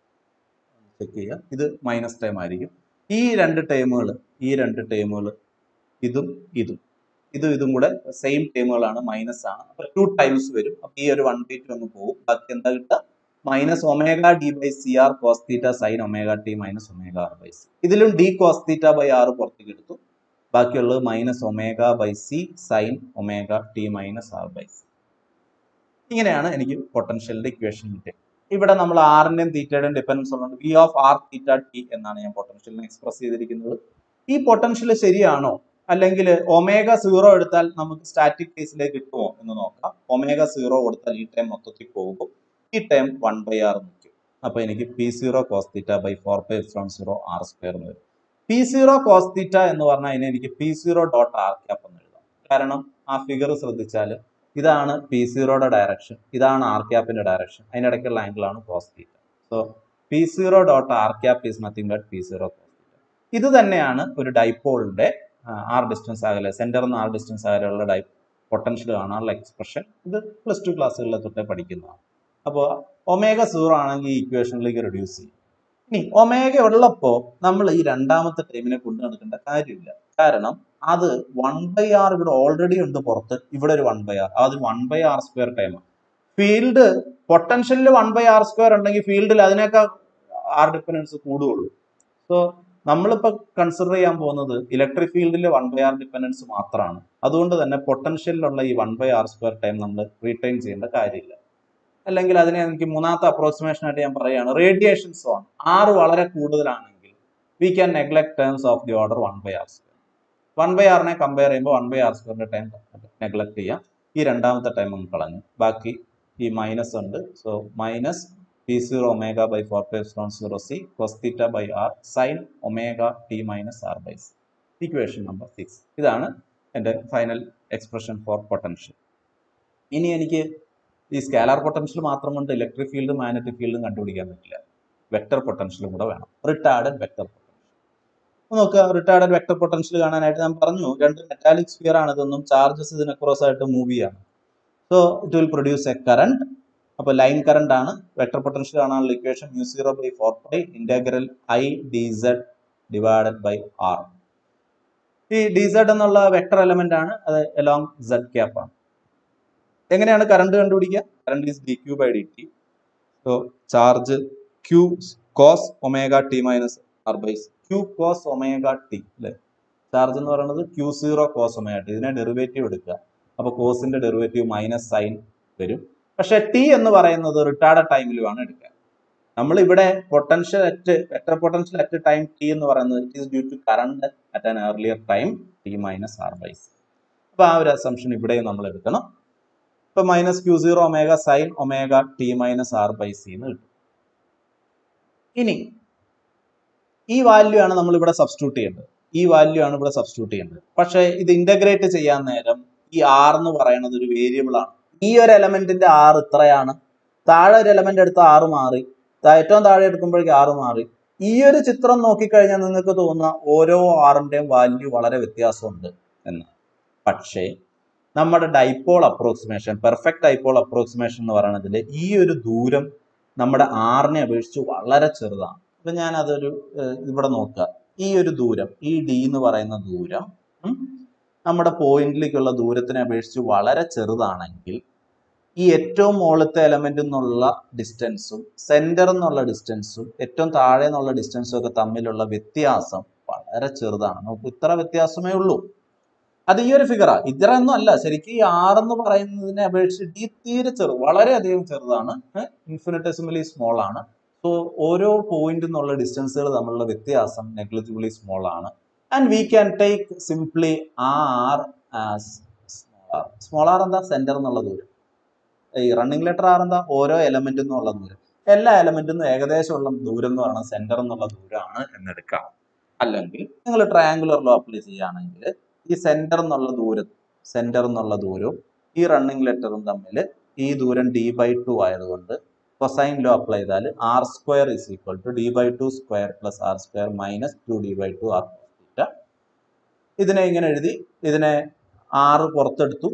check ചെയ്യുക ഇത് മൈനസ് ടൈം ആയിരിക്കും ഈ രണ്ട് ടൈമുകൾ ഈ രണ്ട് ടൈമുകൾ ഇതും ഇതും ഇതും ഇതും കൂടെ സെയിം ടൈമുകളാണ് മൈനസ് ആണ് അപ്പൊ ടു ടൈംസ് വരും അപ്പൊ ഈ ഒരു വൺ ബൈ ടു അങ്ങ് പോകും ബാക്കി എന്താ കിട്ടുക minus omega D by C R cos theta sine omega T minus omega R by C ഇതിലും D cos theta by R പുറത്തേക്ക് എടുത്തു ബാക്കിയുള്ളത് minus omega by C sine omega T minus R by C ഇങ്ങനെയാണ് എനിക്ക് പൊട്ടൻഷ്യലിന്റെ equation കിട്ടിയത് ഇവിടെ നമ്മൾ ആറിന്റെയും തീറ്റയുടെയും ഡിപ്പെൻഡൻസ് ഉള്ളത് V of R theta T എന്നാണ് ഞാൻ പൊട്ടൻഷ്യലിനെ എക്സ്പ്രസ് ചെയ്തിരിക്കുന്നത് ഈ പൊട്ടൻഷ്യൽ ശരിയാണോ അല്ലെങ്കിൽ ഒമേഗ സീറോ എടുത്താൽ നമുക്ക് സ്റ്റാറ്റിക് കേസിലേക്ക് കിട്ടുമോ എന്ന് നോക്കാം ഒമേഗ സീറോ കൊടുത്താൽ ഈ ടൈം മൊത്തത്തിൽ പോകും ഈ ടൈം വൺ ബൈ ആർ നിൽക്കും അപ്പൊ എനിക്ക് P zero cos theta by four by epsilon zero R square എന്ന് വരും പി സീറോ കോസ് തീറ്റ എന്ന് പറഞ്ഞാൽ അതിനെ എനിക്ക് P zero dot R cap എന്ന് എഴുതാം കാരണം ആ ഫിഗർ ശ്രദ്ധിച്ചാൽ ഇതാണ് പി സീറോയുടെ ഡയറക്ഷൻ ഇതാണ് ആർ ക്യാപ്പിന്റെ ഡയറക്ഷൻ അതിനിടയ്ക്കുള്ള ആംഗിളാണ് cos theta so P zero dot R cap is nothing but P zero cos theta ഇത് തന്നെയാണ് ഒരു ഡൈപോളിന്റെ ആർ ഡിസ്റ്റൻസ് അകലെ സെന്ററിൽ നിന്ന് ആർ ഡിസ്റ്റൻസ് അകലെയുള്ള ഡൈ പൊട്ടൻഷ്യൽ കാണാനുള്ള എക്സ്പ്രഷൻ ഇത് പ്ലസ് ടു ക്ലാസ്സുകളിൽ തൊട്ടേ പഠിക്കുന്നതാണ് അപ്പോൾ ഒമേഗ സീറോ ആണെങ്കിൽ ഈ ഇക്വേഷനിലേക്ക് റെഡ്യൂസ് ചെയ്യും ഇനി ഒമേഗ ഉള്ളപ്പോൾ നമ്മൾ ഈ രണ്ടാമത്തെ ടൈമിനെ കൊണ്ടു നടക്കേണ്ട കാര്യമില്ല കാരണം അത് വൺ ബൈ ആർ ഇവിടെ ഓൾറെഡി ഉണ്ട് പുറത്ത് ഇവിടെ ഒരു വൺ ബൈ ആർ അത് വൺ ബൈ ആർ സ്ക്വയർ ടൈമാണ് ഫീൽഡ് പൊട്ടൻഷ്യലിൽ വൺ ബൈ ആർ സ്ക്വയർ ഉണ്ടെങ്കിൽ ഫീൽഡിൽ അതിനേക്കാൾ ആർ ഡിപ്പെൻഡൻസ് കൂടുകയുള്ളൂ സോ നമ്മളിപ്പോൾ കൺസിഡർ ചെയ്യാൻ പോകുന്നത് ഇലക്ട്രിക് ഫീൽഡിൽ വൺ ബൈ ആർ ഡിപ്പെൻഡൻസ് മാത്രമാണ് അതുകൊണ്ട് തന്നെ പൊട്ടൻഷ്യലിലുള്ള ഈ one by R square time നമ്മൾ റീറ്റൈൻ ചെയ്യേണ്ട കാര്യമില്ല അല്ലെങ്കിൽ അതിനെ എനിക്ക് മൂന്നാമത്തെ അപ്രോക്സിമേഷൻ ആയിട്ട് ഞാൻ പറയുകയാണ് റേഡിയേഷൻ സോൺ ആർ വളരെ കൂടുതലാണെങ്കിൽ we can neglect terms of the order one by R square one by ആറിനെ കമ്പയർ ചെയ്യുമ്പോൾ വൺ ബൈ ആർ സ്ക്വയറിന്റെ ടൈം നെഗ്ലക്ട് ചെയ്യാം ഈ രണ്ടാമത്തെ ടൈം നമുക്ക് കളഞ്ഞു ബാക്കി ഈ മൈനസ് ഉണ്ട് so minus P zero omega by four pi epsilon zero C cos theta by R sine omega T minus R by C equation number six ഇതാണ് എൻ്റെ ഫൈനൽ എക്സ്പ്രഷൻ ഫോർ പൊട്ടൻഷ്യൽ ഇനി എനിക്ക് ഈ സ്കാലാർ പൊട്ടൻഷ്യൽ മാത്രം കൊണ്ട് electric ഫീൽഡും മാഗ്നറ്റിക് ഫീൽഡും കണ്ടുപിടിക്കാൻ പറ്റില്ല വെക്ടർ പൊട്ടൻഷ്യലും കൂടെ വേണം റിട്ടാർഡഡ് വെക്ടർ പൊട്ടൻഷ്യൽ നോക്കുക റിട്ടാർഡഡ് വെക്ടർ പൊട്ടൻഷ്യൽ കാണാനായിട്ട് ഞാൻ പറഞ്ഞു രണ്ട് മെറ്റാലിക് സ്ഫിയർ ആണ് ഇതൊന്നും ചാർജസ് ഇതിന് ക്രോസ് ആയിട്ട് മൂവ് ചെയ്യാണ് so it will produce a current അപ്പോൾ ലൈൻ കറണ്ട് ആണ് വെക്ടർ പൊട്ടൻഷ്യൽ കാണാനുള്ള equation mu zero by four pi integral I D Z divided by R ഈ ഡി സെഡ് എന്നുള്ള വെക്ടർ എലമെന്റ് ആണ് അത് എലോങ് സെഡ് ക്യാപ്പ് ആണ് എങ്ങനെയാണ് കറണ്ട് കണ്ടുപിടിക്കുക current is D Q by D T so charge Q cos omega T minus R by Q cos omega T അല്ലേ charge എന്ന് പറയുന്നത് Q zero cos omega T ഇതിനെ derivative എടുക്കുക അപ്പോൾ കോസിന്റെ derivative minus sign വരും പക്ഷെ T എന്ന് പറയുന്നത് റിട്ടാർഡ് ടൈമിലുമാണ് എടുക്കുക നമ്മൾ ഇവിടെ potential at vector potential at time T എന്ന് പറയുന്നത് it is due to current at an earlier time T minus R by C അപ്പോൾ ആ ഒരു അസംഷൻ ഇവിടെയും നമ്മൾ എടുക്കണം ഇപ്പൊ minus Q zero omega sine omega T minus R by C എന്ന് കിട്ടും ഇനി ഈ വാല്യൂ ആണ് നമ്മൾ ഇവിടെ സബ്സ്റ്റിറ്റ്യൂട്ട് ചെയ്യേണ്ടത് ഈ വാല്യൂ ആണ് ഇവിടെ സബ്സ്റ്റിറ്റ്യൂട്ട് ചെയ്യേണ്ടത് പക്ഷേ ഇത് ഇന്റഗ്രേറ്റ് ചെയ്യാൻ നേരം ഈ ആർ എന്ന് പറയുന്നത് ഒരു വേരിയബിൾ ആണ് ഈ ഒരു എലമെന്റിന്റെ ആർ ഇത്രയാണ് താഴെ ഒരു എലമെന്റ് എടുത്ത ആറ് മാറി താ- ഏറ്റവും താഴെ എടുക്കുമ്പോഴേക്ക് ആറ് മാറി ഈ ഒരു ചിത്രം നോക്കിക്കഴിഞ്ഞാൽ നിങ്ങൾക്ക് തോന്നുന്ന ഓരോ ആറിന്റെയും വാല്യൂ വളരെ വ്യത്യാസമുണ്ട് എന്ന് പക്ഷേ നമ്മുടെ dipole approximation perfect dipole approximation എന്ന് പറയുന്നതിൽ ഈ ഒരു ദൂരം നമ്മുടെ ആറിനെ അപേക്ഷിച്ച് വളരെ ചെറുതാണ് അപ്പൊ ഞാൻ അതൊരു ഏഹ്, ഇവിടെ നോക്കുക ഈ ഒരു ദൂരം ഈ ഡി എന്ന് പറയുന്ന ദൂരം ഉം, നമ്മുടെ പോയിന്റിലേക്കുള്ള ദൂരത്തിനെ അപേക്ഷിച്ച് വളരെ ചെറുതാണെങ്കിൽ ഈ ഏറ്റവും മുകളിലത്തെ എലമെന്റ് എന്നുള്ള ഡിസ്റ്റൻസും സെന്റർ എന്നുള്ള ഡിസ്റ്റൻസും ഏറ്റവും താഴെ എന്നുള്ള ഡിസ്റ്റൻസും ഒക്കെ തമ്മിലുള്ള വ്യത്യാസം വളരെ ചെറുതാണ് നമുക്ക് ഇത്ര വ്യത്യാസമേ ഉള്ളൂ അത് ഈ ഒരു ഫിഗറാ ഇത്രയൊന്നും അല്ല ശരിക്കും ഈ ആറെന്ന് പറയുന്നതിനെ അപേക്ഷിച്ച് ഈ തീരെ ചെറു വളരെയധികം ചെറുതാണ് ഇൻഫിനിറ്റസിമലി സ്മോൾ ആണ് സോ ഓരോ പോയിന്റ് എന്നുള്ള ഡിസ്റ്റൻസുകൾ തമ്മിലുള്ള വ്യത്യാസം നെഗ്ലിജിബിളി സ്മോൾ ആണ് and we can take simply R as small R small R എന്താ സെന്റർ എന്നുള്ള ദൂരം ഈ റണ്ണിംഗ് ലെറ്റർ ആർ എന്താ ഓരോ എലമെന്റ് എന്നുള്ള ദൂരം എല്ലാ എലമെന്റിനും ഏകദേശമുള്ള ദൂരം എന്ന് പറയുന്നത് സെന്റർ എന്നുള്ള ദൂരമാണ് എന്നെടുക്കാം അല്ലെങ്കിൽ നിങ്ങൾ ട്രയാങ്കുലർ ലോ അപ്ലൈ ചെയ്യുകയാണെങ്കിൽ ഈ സെന്റർ എന്നുള്ള ദൂരം സെന്റർ എന്നുള്ള ദൂരവും ഈ റണ്ണിംഗ് ലെറ്ററും തമ്മിൽ ഈ ദൂരം ഡി ബൈ ടു ആയതുകൊണ്ട് കൊസൈൻ ലോ അപ്ലൈ ചെയ്താൽ R square is equal to D by two square plus R square minus two D by two R theta ഇതിനെ ഇങ്ങനെ എഴുതി ഇതിനെ ആറ് പുറത്തെടുത്തു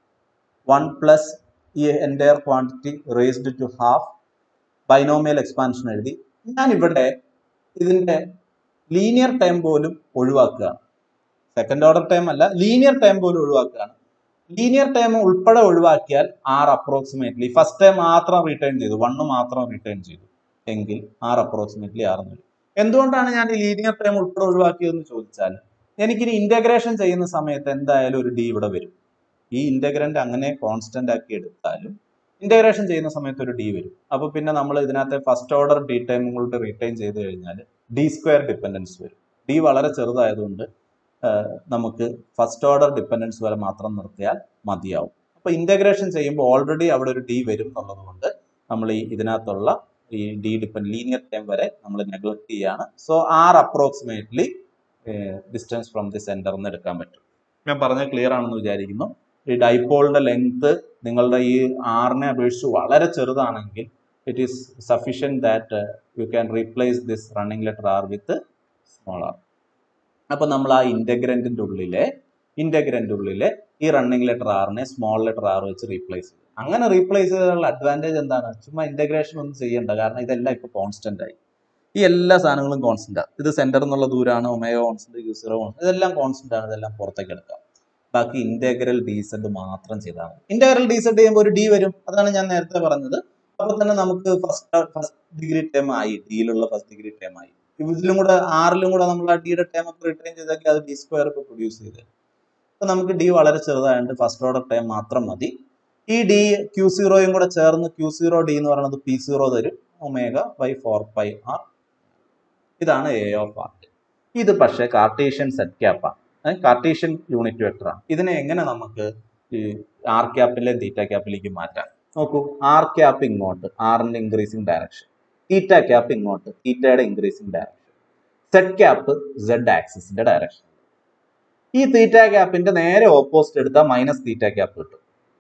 വൺ പ്ലസ് ഈ entire quantity raised to half binomial expansion എഴുതി ഞാൻ ഇവിടെ ഇതിന്റെ ലീനിയർ ടൈം പോലും ഒഴിവാക്കുകയാണ് സെക്കൻഡ് ഓർഡർ ടൈം അല്ല ലീനിയർ ടൈം പോലും ഒഴിവാക്കുകയാണ് ലീനിയർ ടൈം ഉൾപ്പെടെ ഒഴിവാക്കിയാൽ ആർ അപ്രോക്സിമേറ്റ്ലി ഫസ്റ്റ് ടൈം മാത്രം റിട്ടേൺ ചെയ്തു വണ്ണ് മാത്രം റിട്ടേൺ ചെയ്തു എങ്കിൽ ആർ അപ്രോക്സിമേറ്റ്ലി ആറ് വരും എന്തുകൊണ്ടാണ് ഞാൻ ഈ ലീനിയർ ടൈം ഉൾപ്പെടെ ഒഴിവാക്കിയതെന്ന് ചോദിച്ചാൽ എനിക്കിനി ഇന്റഗ്രേഷൻ ചെയ്യുന്ന സമയത്ത് എന്തായാലും ഒരു ഡി ഇവിടെ വരും ഈ ഇന്റഗ്രന്റ് അങ്ങനെ കോൺസ്റ്റന്റ് ആക്കി എടുത്താലും ഇന്റഗ്രേഷൻ ചെയ്യുന്ന സമയത്ത് ഒരു ഡി വരും അപ്പൊ പിന്നെ നമ്മൾ ഇതിനകത്തെ ഫസ്റ്റ് ഓർഡർ ഡി ടൈം കൊണ്ട് റീറ്റൈൻ ചെയ്ത് കഴിഞ്ഞാൽ ഡി സ്ക്വയർ ഡിപ്പെൻഡൻസ് വരും ഡി വളരെ ചെറുതായതുകൊണ്ട് ആഹ് നമുക്ക് ഫസ്റ്റ് ഓർഡർ ഡിപ്പെൻഡൻസ് വരെ മാത്രം നിർത്തിയാൽ മതിയാവും അപ്പൊ ഇന്റഗ്രേഷൻ ചെയ്യുമ്പോൾ ഓൾറെഡി അവിടെ ഒരു ഡി വരും എന്നുള്ളത് കൊണ്ട് നമ്മൾ ഈ ഇതിനകത്തുള്ള ഈ ഡി ഡിപ്പെൻഡ് ലീനിയർ ടൈം വരെ നമ്മൾ നെഗ്ലക്ട് ചെയ്യാണ് so R approximately distance from the centre എന്ന് എടുക്കാൻ പറ്റും ഞാൻ പറഞ്ഞത് ക്ലിയർ ആണെന്ന് വിചാരിക്കുന്നു ഈ ഡൈപോളിന്റെ ലെങ്ത് നിങ്ങളുടെ ഈ ആറിനെ അപേക്ഷിച്ച് വളരെ ചെറുതാണെങ്കിൽ it is sufficient that you can replace this running letter R with small R അപ്പൊ നമ്മൾ ആ ഇന്റഗ്രന്റിന്റെ ഉള്ളിലെ ഇന്റഗ്രന്റ് ഉള്ളിലെ ഈ റണ്ണിംഗ് ലെറ്റർ ആറിനെ സ്മോൾ ലെറ്റർ ആർ വെച്ച് റീപ്ലേസ് ചെയ്യും അങ്ങനെ റീപ്ലേസ് ചെയ്തതിനുള്ള അഡ്വാൻറ്റേജ് എന്താണ് ചുമ്മാ ഇന്റഗ്രേഷൻ ഒന്നും ചെയ്യണ്ട കാരണം ഇതെല്ലാം ഇപ്പൊ കോൺസ്റ്റന്റ് ആയി ഈ എല്ലാ സാധനങ്ങളും കോൺസ്റ്റന്റ് ആണ് ഇത് സെന്റർ എന്നുള്ള ദൂരമാണ് ഒമേഗ കോൺസ്റ്റന്റ് യൂസറോ കോൺസ്റ്റന്റ് ഇതെല്ലാം കോൺസ്റ്റന്റ് ആണ് ഇതെല്ലാം പുറത്തേക്ക് എടുക്കാം ബാക്കി ഇന്റഗ്രൽ ഡി സെഡ് മാത്രം ചെയ്താൽ മതി ഇന്റഗ്രൽ ഡി സെഡ് ചെയ്യുമ്പോൾ ഒരു ഡി വരും അതാണ് ഞാൻ നേരത്തെ പറഞ്ഞത് അപ്പൊ തന്നെ നമുക്ക് ഫസ്റ്റ് ഫസ്റ്റ് ഡിഗ്രി ടേം ആയി ഡിയിലുള്ള ഫസ്റ്റ് ഡിഗ്രി ടേം ആയി ഇതിലും കൂടെ ആറിലും കൂടെ നമ്മൾ ആ ഡിയുടെ ടേം ഒക്കെ റിട്ടേൺ ചെയ്താക്കി അത് ഡി സ്ക്വയർ ഒക്കെ പ്രൊഡ്യൂസ് ചെയ്ത് അപ്പൊ നമുക്ക് ഡി വളരെ ചെറുതായതുകൊണ്ട് ഫസ്റ്റ് ഓർഡർ ടൈം മാത്രം മതി ഈ ഡി ക്യൂ സീറോയും കൂടെ ചേർന്ന് ക്യൂ സീറോ ഡി എന്ന് പറയുന്നത് പി സീറോ തരും omega by four pi R ഇതാണ് എ ഓഫ് ആർ ഇത് പക്ഷേ കാർട്ടീഷ്യൻ സെറ്റ് ക്യാപ്പാണ് കാർട്ടീഷ്യൻ യൂണിറ്റ് വെക്ടറാണ് ഇതിനെ എങ്ങനെ നമുക്ക് ഈ ആർ ക്യാപ്പിലെ തീറ്റ ക്യാപ്പിലേക്ക് മാറ്റാം നോക്കൂ ആർ ക്യാപ്പ് ഇങ്ങോട്ട് ആറിന്റെ ഇൻക്രീസിങ് ഡയറക്ഷൻ തീറ്റ ക്യാപ്പ് ഇങ്ങോട്ട് തീറ്റയുടെ increasing direction Z cap Z ആക്സിസിന്റെ ഡയറക്ഷൻ ഈ തീറ്റ ക്യാപ്പിന്റെ നേരെ ഓപ്പോസിറ്റ് എടുത്താൽ മൈനസ് തീറ്റ ക്യാപ്പ് കിട്ടും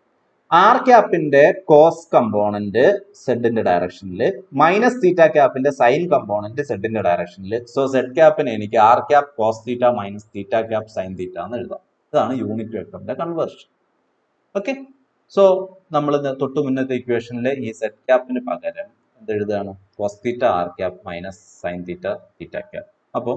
ആർ ക്യാപ്പിന്റെ കോസ് കമ്പോണന്റ് സെഡിന്റെ ഡയറക്ഷനിൽ മൈനസ് തീറ്റ ക്യാപ്പിന്റെ സൈൻ കമ്പോണന്റ് സെഡിന്റെ ഡയറക്ഷനിൽ സോ സെഡ് ക്യാപ്പിന് എനിക്ക് R cap cos theta minus theta cap sine theta എന്ന് എഴുതാം ഇതാണ് യൂണിറ്റ് വെക്ടറിന്റെ കൺവേർഷൻ ഓക്കെ സോ നമ്മൾ തൊട്ട് മുന്നത്തെ ഇക്വേഷനിൽ ഈ സെഡ് ക്യാപ്പിന് പകരം എന്ത് എഴുതുകയാണ് cos theta R cap minus sine theta theta cap അപ്പോൾ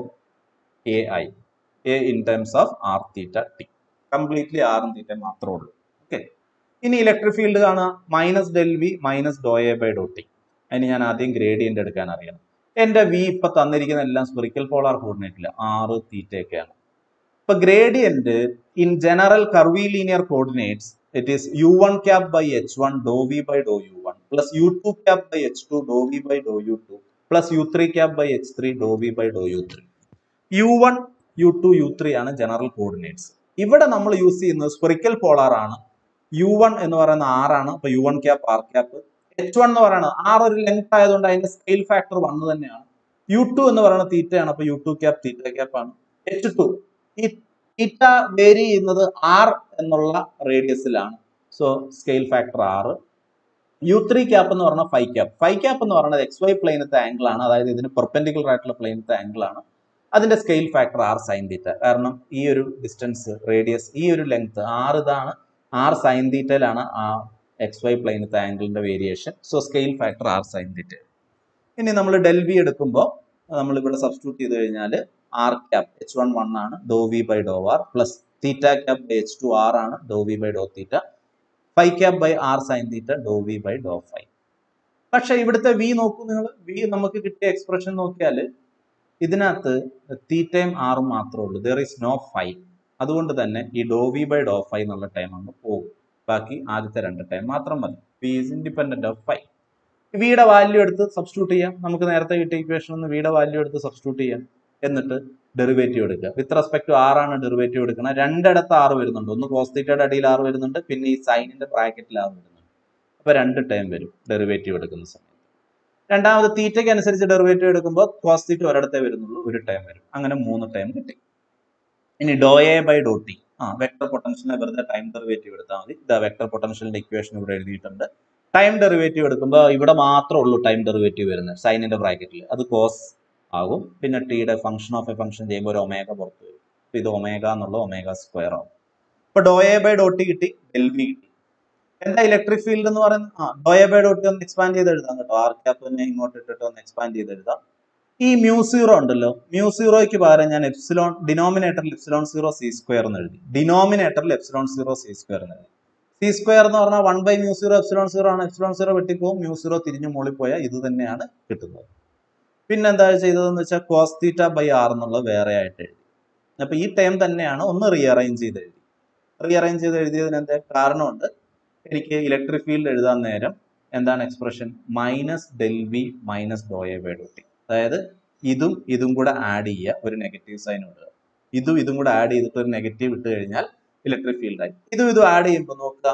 A I A in terms of R theta T completely ആറും തീറ്റ മാത്രമേ ഉള്ളൂ ഓക്കെ ഇനി ഇലക്ട്രിക് ഫീൽഡ് കാണുക minus del V minus Dr A by Dr T അതിന് ഞാൻ ആദ്യം ഗ്രേഡിയന്റ് എടുക്കാൻ അറിയണം എന്റെ വി ഇപ്പൊ തന്നിരിക്കുന്ന എല്ലാം സ്പിറിക്കൽ പോളാർ കോർഡിനേറ്റില് ആറ് തീറ്റയൊക്കെയാണ് ഇപ്പൊ gradient in general curvilinear coordinates it is U one cap by H one doh V by Dr U one plus U two cap by H two doh V by Dr U two plus U three cap by H three doh V by Dr U three U one U two U three ആണ് general coordinates ഇവിടെ നമ്മൾ use ചെയ്യുന്നത് spherical polar ആണ് U one എന്ന് പറയുന്ന ആറാണ് അപ്പൊ U one cap R cap H one എന്ന് പറയുന്നത് ആർ ഒരു ലെങ്ത് ആയതുകൊണ്ട് അതിന്റെ സ്കെയിൽ ഫാക്ടർ വൺ തന്നെയാണ് യു ടു എന്ന് പറയുന്നത് തീറ്റയാണ് അപ്പൊ U two cap theta cap ആണ് എച്ച് ടു ഈ തീറ്റ വേരി ചെയ്യുന്നത് ആർ എന്നുള്ള റേഡിയസിലാണ് സോ സ്കെയിൽ ഫാക്ടർ ആറ് യു ത്രീ ക്യാപ്പ് എന്ന് പറഞ്ഞാൽ ഫൈവ് ക്യാപ്പ് ഫൈവ് ക്യാപ്പ് എന്ന് പറയുന്നത് എക്സ് വൈ പ്ലെയിനത്തെ ആംഗിൾ ആണ് അതായത് ഇതിന് പെർപെൻഡിക്കുലർ ആയിട്ടുള്ള പ്ലെയിനത്തെ ആംഗിൾ ആണ് അതിന്റെ scale factor R sine theta കാരണം ഈ ഒരു ഡിസ്റ്റൻസ് റേഡിയസ് ഈ ഒരു ലെങ്ത് ആറ് ഇതാണ് ആർ സൈൻ തീറ്റയിലാണ് ആ എക്സ് വൈ പ്ലെയിനത്തെ ആംഗിളിന്റെ variation so scale factor R sine theta ഇനി നമ്മൾ ഡെൽ വി എടുക്കുമ്പോൾ നമ്മൾ ഇവിടെ സബ്സ്റ്റിറ്റ്യൂട്ട് ചെയ്ത് കഴിഞ്ഞാൽ R cap H one one ആണ് doh V by Dr R plus theta cap by H two R ആണ് doh V by Dr theta five cap by R sine theta doh V by Dr five പക്ഷെ ഇവിടുത്തെ V നോക്കൂ നിങ്ങൾ V നമുക്ക് കിട്ടിയ expression നോക്കിയാൽ ഇതിനകത്ത് തീറ്റയും ആറും മാത്രമേ ഉള്ളൂ ദർ ഈസ് നോ ഫൈവ് അതുകൊണ്ട് തന്നെ ഈ doh V by Dr five എന്നുള്ള ടൈം അങ്ങ് പോകും ബാക്കി ആദ്യത്തെ രണ്ട് ടൈം മാത്രം മതി V is independent of five വിയുടെ വാല്യൂ എടുത്ത് സബ്സ്റ്റിറ്റ്യൂട്ട് ചെയ്യാം നമുക്ക് നേരത്തെ കിട്ടിയ ഇക്വേഷൻ ഒന്ന് വിയുടെ വാല്യൂ എടുത്ത് സബ്സ്റ്റിറ്റ്യൂട്ട് ചെയ്യാം എന്നിട്ട് ഡെറിവേറ്റീവ് എടുക്കുക വിത്ത് റെസ്പെക്ട് ടു ആറാണ് ഡെറിവേറ്റീവ് എടുക്കുന്നത് രണ്ടിടത്ത് ആറ് വരുന്നുണ്ട് ഒന്ന് കോസ്തീറ്റയുടെ അടിയിൽ ആറ് വരുന്നുണ്ട് പിന്നെ ഈ സൈനിന്റെ ബ്രാക്കറ്റിൽ ആറ് വരുന്നുണ്ട് അപ്പൊ രണ്ട് ടൈം വരും ഡെറിവേറ്റീവ് എടുക്കുന്ന സമയത്ത് രണ്ടാമത് തീറ്റയ്ക്ക് അനുസരിച്ച് ഡെറിവേറ്റീവ് എടുക്കുമ്പോൾ കോസ്തീറ്റ ഒരിടത്തേ വരുന്നുള്ളൂ ഒരു ടൈം വരും അങ്ങനെ മൂന്ന് ടൈം കിട്ടി ഇനി doh A by Dr T ആ വെക്ടർ പൊട്ടൻഷ്യലിനെ വെറുതെ ടൈം ഡെറിവേറ്റീവ് എടുത്താൽ മതി ഇതാ വെക്ടർ പൊട്ടൻഷ്യലിന്റെ ഇക്വേഷൻ ഇവിടെ എഴുതിയിട്ടുണ്ട് ടൈം ഡെറിവേറ്റീവ് എടുക്കുമ്പോൾ ഇവിടെ മാത്രമേ ഉള്ളൂ ടൈം ഡെറിവേറ്റീവ് വരുന്നത് സൈനിന്റെ ബ്രാക്കറ്റിൽ അത് കോസ് ആകും പിന്നെ ടിയുടെ ഫംഗ്ഷൻ ഓഫ് എ ഫംഗ്ഷൻ ചെയ്യുമ്പോൾ ഒരു ഒമേഗ പുറത്ത് വരും അപ്പൊ ഇത് ഒമേഗ എന്നുള്ള ഒമേഗ സ്ക്വയർ ആവും ഇപ്പൊ doe A by Dr T കിട്ടി ഡെൽ വി കിട്ടി എന്താ ഇലക്ട്രിക് ഫീൽഡ് എന്ന് പറയുന്നത് ആ doe A by Dr T ഒന്ന് എക്സ്പാൻഡ് ചെയ്ത് എഴുതാം കേട്ടോ ആർ ക്യാപ്പിനെ ഇങ്ങോട്ട് ഇട്ടിട്ട് ഒന്ന് എക്സ്പാൻഡ് ചെയ്ത് എഴുതാം ഈ മ്യൂ സീറോ ഉണ്ടല്ലോ മ്യൂ സീറോയ്ക്ക് പകരം ഞാൻ എപ്സിലോൺ ഡിനോമിനേറ്ററിൽ എപ്സിലോൺ സീറോ സി സ്ക്വയർ എന്ന് എഴുതി ഡിനോമിനേറ്ററിൽ എപ്സിലോൺ സീറോ സി സ്ക്വയർ എന്ന് എഴുതി സി സ്ക്വയർ എന്ന് പറഞ്ഞാൽ one by mu zero epsilon zero ആണ് എപ്സിലോൺ സീറോ വെട്ടിപ്പോവും മ്യൂ സീറോ തിരിഞ്ഞു മുകളിൽ പോയാൽ ഇത് തന്നെയാണ് കിട്ടുന്നത് പിന്നെ എന്താ ചെയ്തതെന്ന് വെച്ചാൽ കോസ് തീറ്റ ബൈ ആർ എന്നുള്ളത് വേറെ ആയിട്ട് എഴുതി അപ്പൊ ഈ ടൈം തന്നെയാണ് ഒന്ന് റീഅറേഞ്ച് ചെയ്ത് എഴുതി റീഅറേഞ്ച് ചെയ്ത് എഴുതിയതിന് എന്താ കാരണമുണ്ട് എനിക്ക് ഇലക്ട്രിക് ഫീൽഡ് എഴുതാൻ നേരം എന്താണ് expression minus del V minus Dr A by Dr T അതായത് ഇതും ഇതും കൂടെ ആഡ് ചെയ്യുക ഒരു നെഗറ്റീവ് സൈൻ ഇടുക ഇതും ഇതും കൂടെ ആഡ് ചെയ്തിട്ട് ഒരു നെഗറ്റീവ് ഇട്ട് കഴിഞ്ഞാൽ ഇലക്ട്രിക് ഫീൽഡ് ആയി ഇതും ഇതും ആഡ് ചെയ്യുമ്പോൾ നോക്കുക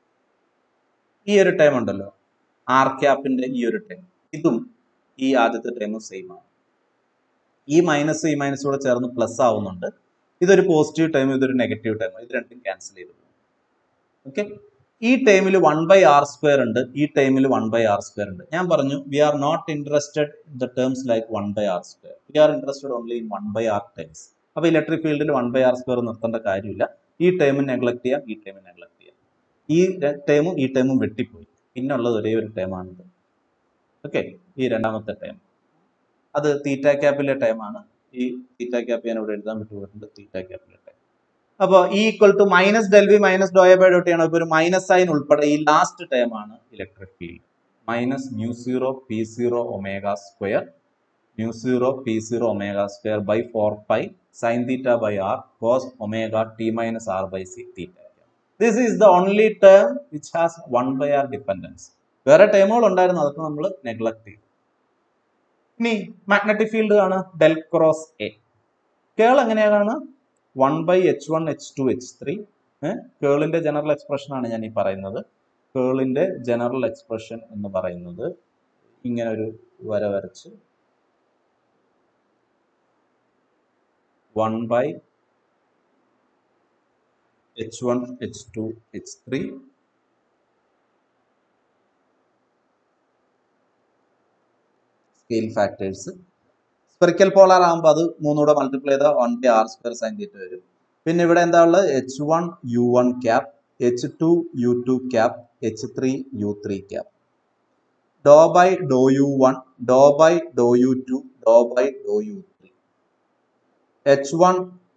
ഈ ഒരു ടൈം ഉണ്ടല്ലോ ആർ ക്യാപ്പിന്റെ ഈ ഒരു ടൈം ഇതും ഈ ആദ്യത്തെ ടൈമും സെയിം ആണ് ഈ മൈനസ് ഈ മൈനസ് കൂടെ ചേർന്ന് പ്ലസ് ആവുന്നുണ്ട് ഇതൊരു പോസിറ്റീവ് ടൈം ഇതൊരു നെഗറ്റീവ് ടൈം ഇത് രണ്ടും ക്യാൻസൽ ചെയ്തു ഓക്കെ ഈ ടൈമിൽ വൺ ബൈ ആർ സ്ക്വയർ ഉണ്ട് ഈ ടൈമിൽ വൺ ബൈ ആർ സ്ക്വയർ ഉണ്ട് ഞാൻ പറഞ്ഞു we are not interested in the terms like one by R square we are interested only in one by R times അപ്പൊ ഇലക്ട്രിക് ഫീൽഡിൽ വൺ ബൈ ആർ സ്ക്വയർ നിർത്തേണ്ട കാര്യമില്ല ഈ ടൈം നെഗ്ലക്ട് ചെയ്യാം ഈ ടൈം നെഗ്ലക്ട് ചെയ്യാം ഈ ടൈമും ഈ ടൈമും വെട്ടിപ്പോയി പിന്നുള്ളത് ഒരേ ഒരു ടൈമാണിത് ഓക്കെ ഈ രണ്ടാമത്തെ ടൈം അത് തീറ്റ ക്യാപ്പിലെ ടൈമാണ് ഈ തീറ്റ ക്യാപ്പ് ഞാൻ ഇവിടെ എഴുതാൻ വിട്ടുപോയിട്ടുണ്ട് തീറ്റ ക്യാപ്പിലെ ടൈം അപ്പോൾ ഈ equal to minus del V minus doe A by doe T ആണ് ഇപ്പോൾ ഒരു മൈനസ് സൈൻ ഉൾപ്പെടെ ഈ ലാസ്റ്റ് ടൈം ആണ് electric field minus mu zero P zero omega square mu zero P zero omega square by four pi sine theta by R cos omega T minus R by C theta this is the only term which has one by R dependence വേറെ ടേമുകൾ ഉണ്ടായിരുന്നു അതൊക്കെ നമ്മൾ neglect ചെയ്തു ഇനി magnetic field ആണ് del cross A curl എങ്ങനെയാണ് one by H one H two H three കേളിന്റെ ജനറൽ എക്സ്പ്രഷൻ ആണ് ഞാൻ ഈ പറയുന്നത് കേളിന്റെ ജനറൽ എക്സ്പ്രഷൻ എന്ന് പറയുന്നത് ഇങ്ങനെ ഒരു വര വരച്ച് one by H one H two H three scale factors spherical polar ആകുമ്പോൾ അത് മൂന്നൂടെ മൾട്ടിപ്ലൈ ചെയ്താൽ one by R square sine theta വരും പിന്നെ ഇവിടെ എന്താ ഉള്ളത് H one U one cap H two U two cap H three U three cap doe by Dr U one doe by Dr U two doe by Dr U three H one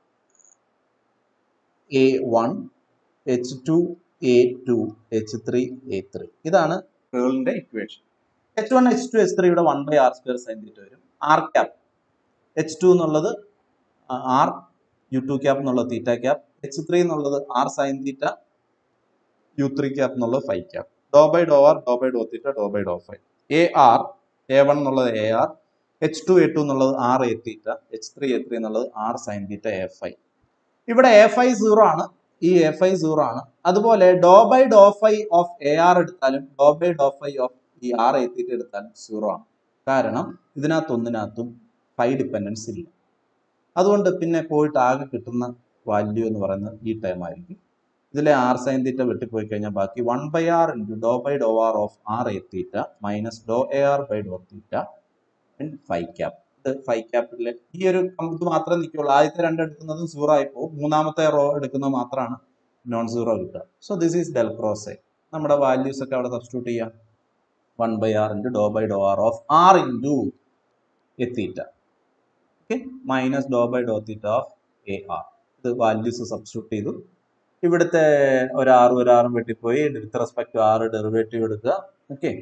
A one H two A to H three A three ഇതാണ് കേളിന്റെ equation H one H two H three ഇവിടെ one by R square sine theta വരും R cap H two എന്നുള്ളത് R U two cap എന്നുള്ളത് theta cap H three എന്നുള്ളത് R sine theta U three cap എന്നുള്ളത് phi cap doe by Dr R doe by Dr theta doe by Dr phi A R A one എന്നുള്ളത് A R H two A two എന്നുള്ളത് R A theta H three A three എന്നുള്ളത് R sine theta A phi ഇവിടെ A phi zero ആണ് ഈ A phi zero ആണ് അതുപോലെ doe by Dr phi of A R എടുത്താലും doe by Dr phi of ഈ R A theta എടുത്താലും zero ആണ് കാരണം ഇതിനകത്തൊന്നിനകത്തും ഫൈവ് ഡിപ്പെൻഡൻസ് ഇല്ല അതുകൊണ്ട് പിന്നെ പോയിട്ട് ആകെ കിട്ടുന്ന വാല്യൂ എന്ന് പറയുന്നത് ഈ ടൈം ആയിരിക്കും ഇതിലെ ആർ സൈൻ തീറ്റ വെട്ടിപ്പോയി കഴിഞ്ഞാൽ ബാക്കി one by R into doe by Dr R of R A theta minus Dr A R by Dr theta five cap ഇത് ഫൈവ് ക്യാപിലെ ഈ ഒരു ഇത് മാത്രമേ നിൽക്കുള്ളൂ ആദ്യത്തെ രണ്ട് എടുക്കുന്നതും സീറോ ആയി പോകും മൂന്നാമത്തെ റോ എടുക്കുന്നത് മാത്രമാണ് നോൺ സീറോ കിട്ടുക so this is del cross A നമ്മുടെ വാല്യൂസ് ഒക്കെ അവിടെ സബ്സ്റ്റിറ്റ്യൂട്ട് ചെയ്യാം one by R into doe by Dr R of R into A theta okay minus doe by Dr theta of A R ഇത് values substitute ചെയ്തു ഇവിടുത്തെ ഒരാറും ഒരാറും വെട്ടിപ്പോയി with respect to R derivative എടുക്കുക ഓക്കെ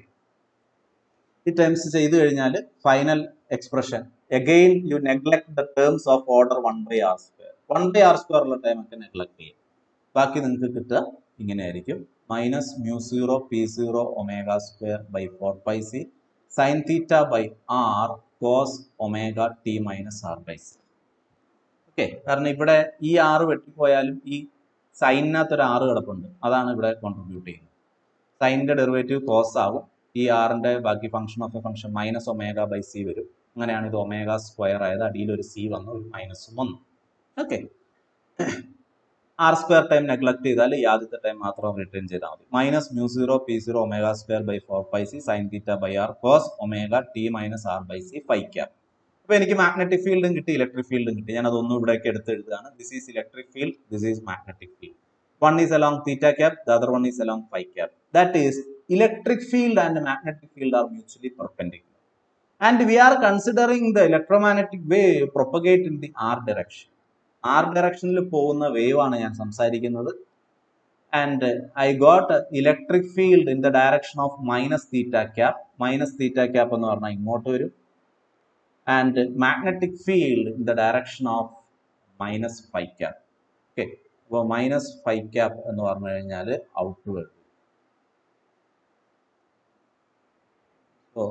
ഈ terms ചെയ്തു കഴിഞ്ഞാൽ final expression again you neglect the terms of order one by R square one by R square ഉള്ള ടൈം ഒക്കെ നെഗ്ലക്ട് ചെയ്യും ബാക്കി നിങ്ങൾക്ക് കിട്ടുക ഇങ്ങനെയായിരിക്കും minus mu zero P zero omega square by four pi C sine theta by R cos omega T minus R by C okay കാരണം ഇവിടെ ഈ ആറ് വെട്ടിപ്പോയാലും ഈ സൈനിനകത്ത് ഒരു ആറ് കിടപ്പുണ്ട് അതാണ് ഇവിടെ കോൺട്രിബ്യൂട്ട് ചെയ്യുന്നത് സൈനിന്റെ ഡെറിവേറ്റീവ് കോസ് ആവും ഈ ആറിന്റെ ബാക്കി function of a function minus omega by C വരും അങ്ങനെയാണ് ഇത് ഒമേഗ സ്ക്വയർ ആയത് അടിയിൽ ഒരു സി വന്നു ഒരു മൈനസും വന്നു okay R square time neglect ചെയ്താൽ ഈ ആദ്യത്തെ ടൈം മാത്രം റിട്ടേൺ ചെയ്താൽ മതി minus mu zero P zero omega square by four pi C sine theta by R cos omega T minus R by C phi cap അപ്പൊ എനിക്ക് magnetic ഫീൽഡും കിട്ടി ഇലക്ട്രിക് ഫീൽഡും കിട്ടി ഞാൻ അതൊന്നും ഇവിടേക്ക് എടുത്ത് എഴുതുകയാണ് this is electric field this is magnetic field one is along theta cap the other one is along phi cap that is electric field and magnetic field are mutually perpendicular. And we are considering the electromagnetic wave propagate in the r direction. r directionൽ പോകുന്ന wave ആണ് ഞാൻ സംസാരിക്കുന്നത് and I got electric field in the direction of minus theta cap minus theta cap എന്ന് പറഞ്ഞാൽ ഇങ്ങോട്ട് വരും and magnetic field in the direction of minus phi cap okay അപ്പോൾ മൈനസ് ഫൈവ് ക്യാപ് എന്ന് പറഞ്ഞു കഴിഞ്ഞാൽ ഔട്ട് വരും So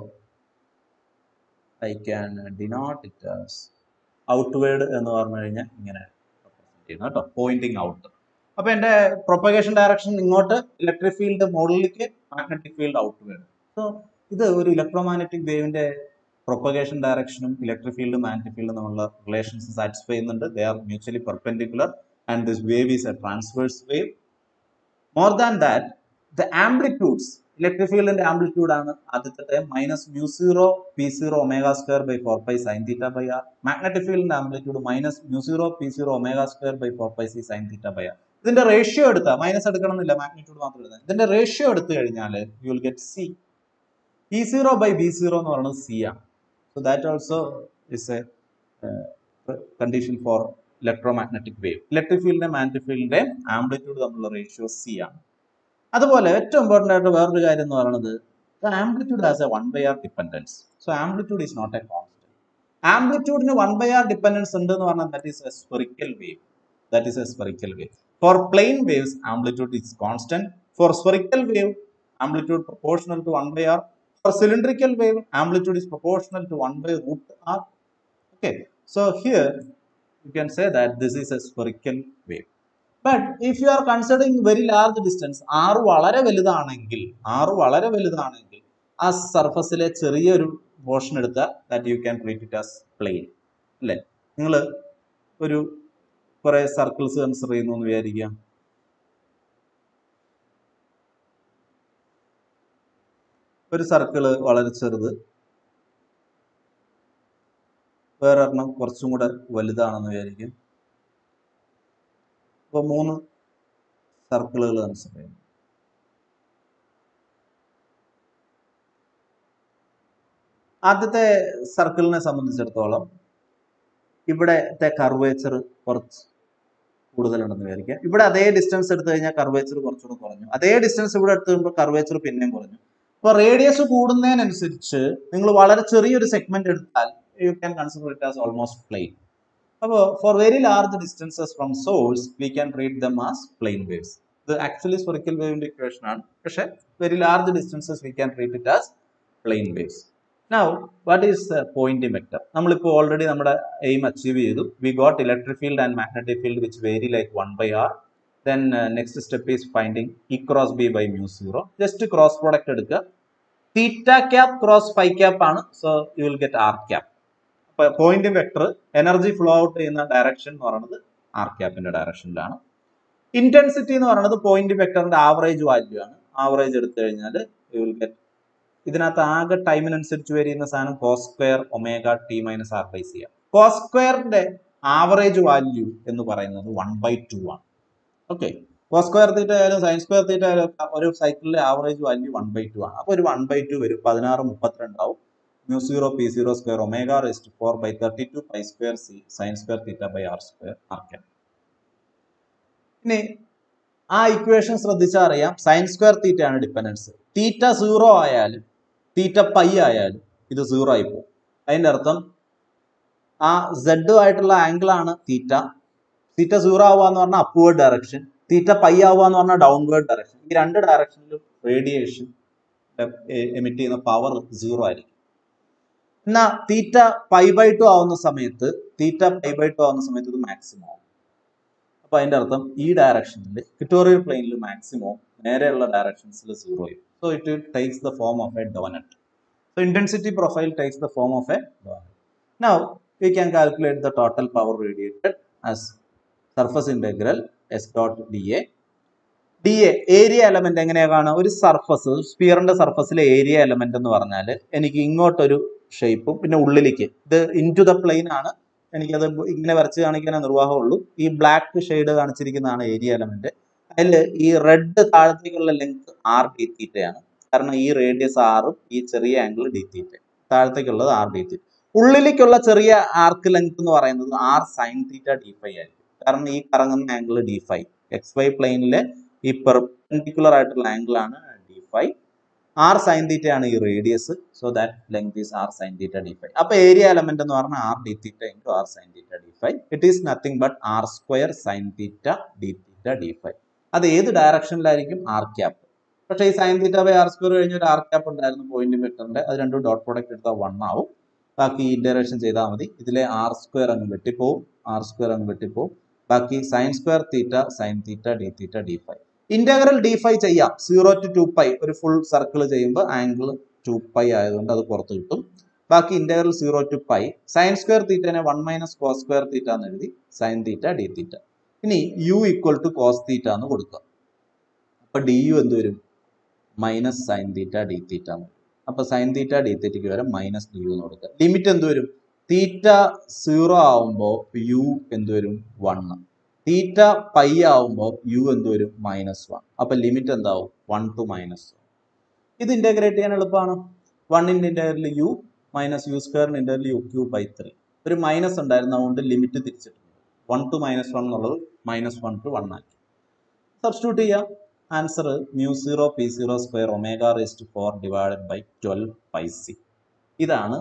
I can denote it as outward എന്ന് പറഞ്ഞു കഴിഞ്ഞാൽ ഇങ്ങനെ represent ചെയ്യുന്നു കേട്ടോ പോയിന്റിങ് ഔട്ട് അപ്പൊ എന്റെ പ്രൊപ്പഗേഷൻ ഡയറക്ഷൻ ഇങ്ങോട്ട് ഇലക്ട്രിക് ഫീൽഡ് മുകളിലേക്ക് മാഗ്നറ്റിക് ഫീൽഡ് ഔട്ട്വേർഡ് സോ ഇത് ഒരു ഇലക്ട്രോമാഗ്നറ്റിക് വേവിന്റെ പ്രൊപ്പഗേഷൻ ഡയറക്ഷനും ഇലക്ട്രിക് ഫീൽഡും മാഗ്നറ്റിക് ഫീൽഡും തമ്മിലുള്ള റിലേഷൻസ് സാറ്റിസ്ഫൈ ചെയ്യുന്നുണ്ട് they are mutually perpendicular and this wave is a transverse wave more than that the amplitudes electric ഫീൽഡിന്റെ ആംപ്ലിറ്റ്യൂഡ് ആണ് ആദ്യത്തെ time minus mu zero P zero omega square by four pi sine theta by R magnetic ഫീൽഡിന്റെ amplitude minus mu zero P zero omega square by four pi C sine theta by R ഇതിന്റെ ratio എടുത്താൽ minus എടുക്കണം എന്നില്ല magnitude മാത്രം എടുത്താൽ ഇതിന്റെ ratio എടുത്തു കഴിഞ്ഞാൽ you will get C E zero by B zero എന്ന് പറയുന്നത് സി ആണ് so that also is a condition for electromagnetic wave electric ഫീൽഡിന്റെ മാഗ്നറ്റിക് ഫീൽഡിന്റെ ആംപ്ലിറ്റ്യൂഡ് തമ്മിലുള്ള റേഷ്യോ സി ആണ് അതുപോലെ ഏറ്റവും ഇമ്പോർട്ടൻ്റ് ആയിട്ട് വേറൊരു കാര്യം എന്ന് പറയുന്നത് amplitude has a one by R dependence so amplitude is not a constant ആംപ്ലിറ്റ്യൂഡിന് വൺ ബൈ ആർ ഡിപ്പെൻഡൻസ് ഉണ്ട് എന്ന് പറഞ്ഞാൽ that is a spherical wave that is a spherical wave for plane waves amplitude is constant for spherical wave amplitude proportional to one by R for cylindrical wave amplitude is proportional to one by root R okay so here you can say that this is a spherical wave but if you are considering very large distance R വളരെ വലുതാണെങ്കിൽ ആറ് വളരെ വലുതാണെങ്കിൽ ആ സർഫസിലെ ചെറിയൊരു portion എടുത്താൽ that you can treat it as plane അല്ലേ നിങ്ങൾ ഒരു കുറെ സർക്കിൾസ് കൺസിഡർ ചെയ്യുന്നു എന്ന് വിചാരിക്കാം ഒരു സർക്കിള് വളരെ ചെറുത് വേറൊരെണ്ണം കുറച്ചും കൂടെ വലുതാണെന്ന് വിചാരിക്കും അപ്പോൾ മൂന്ന് സർക്കിളുകൾ കൺസിഡർ ചെയ്യും ആദ്യത്തെ സർക്കിളിനെ സംബന്ധിച്ചിടത്തോളം ഇവിടത്തെ കർവേച്ചർ കുറച്ച് കൂടുതലുണ്ടെന്ന് വിചാരിക്കാം ഇവിടെ അതേ ഡിസ്റ്റൻസ് എടുത്തു കഴിഞ്ഞാൽ കർവേച്ചർ കുറച്ചുകൂടെ കുറഞ്ഞു അതേ ഡിസ്റ്റൻസ് ഇവിടെ എടുത്തു കഴിയുമ്പോൾ കർവേച്ചർ പിന്നെയും കുറഞ്ഞു അപ്പോൾ റേഡിയസ് കൂടുന്നതിനനുസരിച്ച് നിങ്ങൾ വളരെ ചെറിയൊരു സെഗ്മെന്റ് എടുത്താൽ you can consider it as almost plane അപ്പോൾ for very large distances from source we can treat them as plane waves ഇത് ആക്ച്വലി സ്പെറിക്കൽ വേവിന്റെ ഇക്വേഷൻ ആണ് പക്ഷേ very large distances we can treat it as plane waves now what is pointing vector നമ്മളിപ്പോൾ already നമ്മുടെ aim achieve ചെയ്തു we got electric field and magnetic field which vary like one by R then next step is finding E cross B by mu zero just cross product എടുക്കുക theta cap cross phi cap ആണ് so you will get R cap അപ്പൊ point vector energy flow out ചെയ്യുന്ന direction എന്ന് പറയുന്നത് R ക്യാപ്പിന്റെ ഡയറക്ഷനിലാണ് intensity എന്ന് പറയുന്നത് point വെക്ടറിന്റെ average value ആണ് ആവറേജ് എടുത്തു കഴിഞ്ഞാൽ യു വിൽ ഗെറ്റ് ഇതിനകത്ത് ആകെ ടൈമിനനുസരിച്ച് വരുന്ന സാധനം cos square omega T minus R by C ആണ് കോസ് സ്ക്വയറിന്റെ ആവറേജ് വാല്യൂ എന്ന് പറയുന്നത് വൺ ബൈ ടു ആണ് ഓക്കെ കോസ് സ്ക്വയർ തീറ്റ ആയാലും സൈൻ സ്ക്വയർ തീറ്റ ആയാലും ഒരു സൈക്കിളിലെ average value one by two ആണ് അപ്പോൾ ഒരു വൺ ബൈ ടു വരും പതിനാറ് മുപ്പത്തിരണ്ടാവും mu zero P zero square omega raised four by thirty two pi square C sine square theta by R square R can ഇനി ആ ഇക്വേഷൻ ശ്രദ്ധിച്ചാൽ അറിയാം സൈൻ സ്ക്വയർ തീറ്റ ആണ് ഡിപ്പെൻഡൻസ് തീറ്റ സീറോ ആയാലും തീറ്റ പൈ ആയാലും ഇത് സീറോ ആയി പോകും അതിന്റെ അർത്ഥം ആ സെഡ് ആയിട്ടുള്ള ആംഗിൾ ആണ് തീറ്റ തീറ്റ സീറോ ആവുക എന്ന് പറഞ്ഞാൽ അപ്വേർഡ് ഡയറക്ഷൻ തീറ്റ പൈ ആവുക എന്ന് പറഞ്ഞാൽ ഡൗൺവേർഡ് ഡയറക്ഷൻ ഈ രണ്ട് ഡയറക്ഷനിലും റേഡിയേഷൻ എമിറ്റ് ചെയ്യുന്ന പവർ സീറോ ആയിരിക്കും എന്നാ തീറ്റ പൈ ബൈ ടു ആവുന്ന സമയത്ത് തീറ്റ പൈ ബൈ ടു ആവുന്ന സമയത്ത് ഇത് മാക്സിമം ആവും അപ്പൊ അതിന്റെ അർത്ഥം ഈ ഡയറക്ഷനിൽ ഇക്വറ്റോറിയൽ പ്ലെയിനിൽ മാക്സിമം നേരെയുള്ള ഡയറക്ഷൻസിൽ സീറോ ആയി so it takes the form of a donut so intensity profile takes the form of a donut now we can calculate the total power radiated as surface integral S dot D A D A area element എങ്ങനെയാ കാണുക ഒരു surface സ്പിയറിന്റെ സർഫസിലെ area element എന്ന് പറഞ്ഞാൽ എനിക്ക് ഇങ്ങോട്ടൊരു ഷേപ്പും പിന്നെ ഉള്ളിലേക്ക് ഇത് ഇൻ ടു ദ പ്ലെയിൻ ആണ് എനിക്കത് ഇങ്ങനെ വരച്ച് കാണിക്കാനേ നിർവാഹമുള്ളൂ ഈ ബ്ലാക്ക് ഷെയ്ഡ് കാണിച്ചിരിക്കുന്നതാണ് ഏരിയ എലമെന്റ് അതിൽ ഈ റെഡ് താഴത്തേക്കുള്ള ലെങ്ത് ആർ ഡി തീറ്റയാണ് കാരണം ഈ റേഡിയസ് ആറും ഈ ചെറിയ ആംഗിൾ ഡി തീറ്റ താഴത്തേക്കുള്ളത് ആർ ഡി തീറ്റ ഉള്ളിലേക്കുള്ള ചെറിയ ആർക്ക് ലെങ്ത് എന്ന് പറയുന്നത് R sine theta D phi ആയിരിക്കും കാരണം ഈ കറങ്ങുന്ന angle D phi X Y പ്ലെയിനിലെ ഈ പെർപെൻഡിക്കുലർ ആയിട്ടുള്ള ആംഗിൾ ആണ് D phi R sine theta ആണ് ഈ radius so that length is R sine theta D phi അപ്പൊ ഏരിയ എലമെന്റ് എന്ന് പറഞ്ഞാൽ R D theta into R sine theta D phi it is nothing but R square sine theta D theta D phi അത് ഏത് ഡയറക്ഷനിലായിരിക്കും R cap പക്ഷേ ഈ sine theta by R square കഴിഞ്ഞ ഒരു ആർ ക്യാപ്പ് ഉണ്ടായിരുന്നു പോയിന്റ് വെക്ടറിന്റെ അത് രണ്ടും ഡോട്ട് പ്രോഡക്റ്റ് എടുത്താൽ വൺ ആവും ബാക്കി ഇന്ററേഷൻ ചെയ്താൽ മതി ഇതിലെ ആർ സ്ക്വയർ അങ്ങ് വെട്ടിപ്പോവും ആർ സ്ക്വയർ അങ്ങ് വെട്ടിപ്പോവും ബാക്കി sine square theta sine theta D theta D five integral d five ചെയ്യാം സീറോ ടു ടു പൈ ഒരു ഫുൾ സർക്കിൾ ചെയ്യുമ്പോൾ ആംഗിൾ ടു പൈ ആയതുകൊണ്ട് അത് പുറത്ത് കിട്ടും ബാക്കി integral zero to pi sine square തീറ്റനെ one minus cos square theta എന്ന് എഴുതി സൈൻ തീറ്റ ഡി തീറ്റ ഇനി u equal to cos theta എന്ന് കൊടുക്കുക അപ്പൊ ഡി യു എന്ത് വരും minus sine theta D theta എന്ന് വരും അപ്പൊ സൈൻ തീറ്റ ഡി തീറ്റയ്ക്ക് വരെ മൈനസ് ഡി യു എന്ന് കൊടുക്കുക ലിമിറ്റ് എന്ത് വരും തീറ്റ സീറോ ആവുമ്പോൾ യു എന്ത് വരും വണ്ണ് തീറ്റ പൈ ആവുമ്പോൾ യു എന്ത് വരും മൈനസ് വൺ അപ്പൊ ലിമിറ്റ് എന്താവും വൺ ടു മൈനസ് ഇത് ഇന്റഗ്രേറ്റ് ചെയ്യാൻ എളുപ്പമാണ് വണ്ണിന്റെ ഇന്റഗ്രൽ യു മൈനസ് യു സ്ക്വയറിന്റെ integral U cube by three ഒരു മൈനസ് ഉണ്ടായിരുന്നു അതുകൊണ്ട് ലിമിറ്റ് തിരിച്ചിട്ടുണ്ട് വൺ ടു മൈനസ് വൺ എന്നുള്ളത് മൈനസ് വൺ ടു വൺ ആക്കി സബ്സ്റ്റിറ്റ്യൂട്ട് ചെയ്യാം answer mu zero P zero square omega raised four divided by twelve pi C ഇതാണ്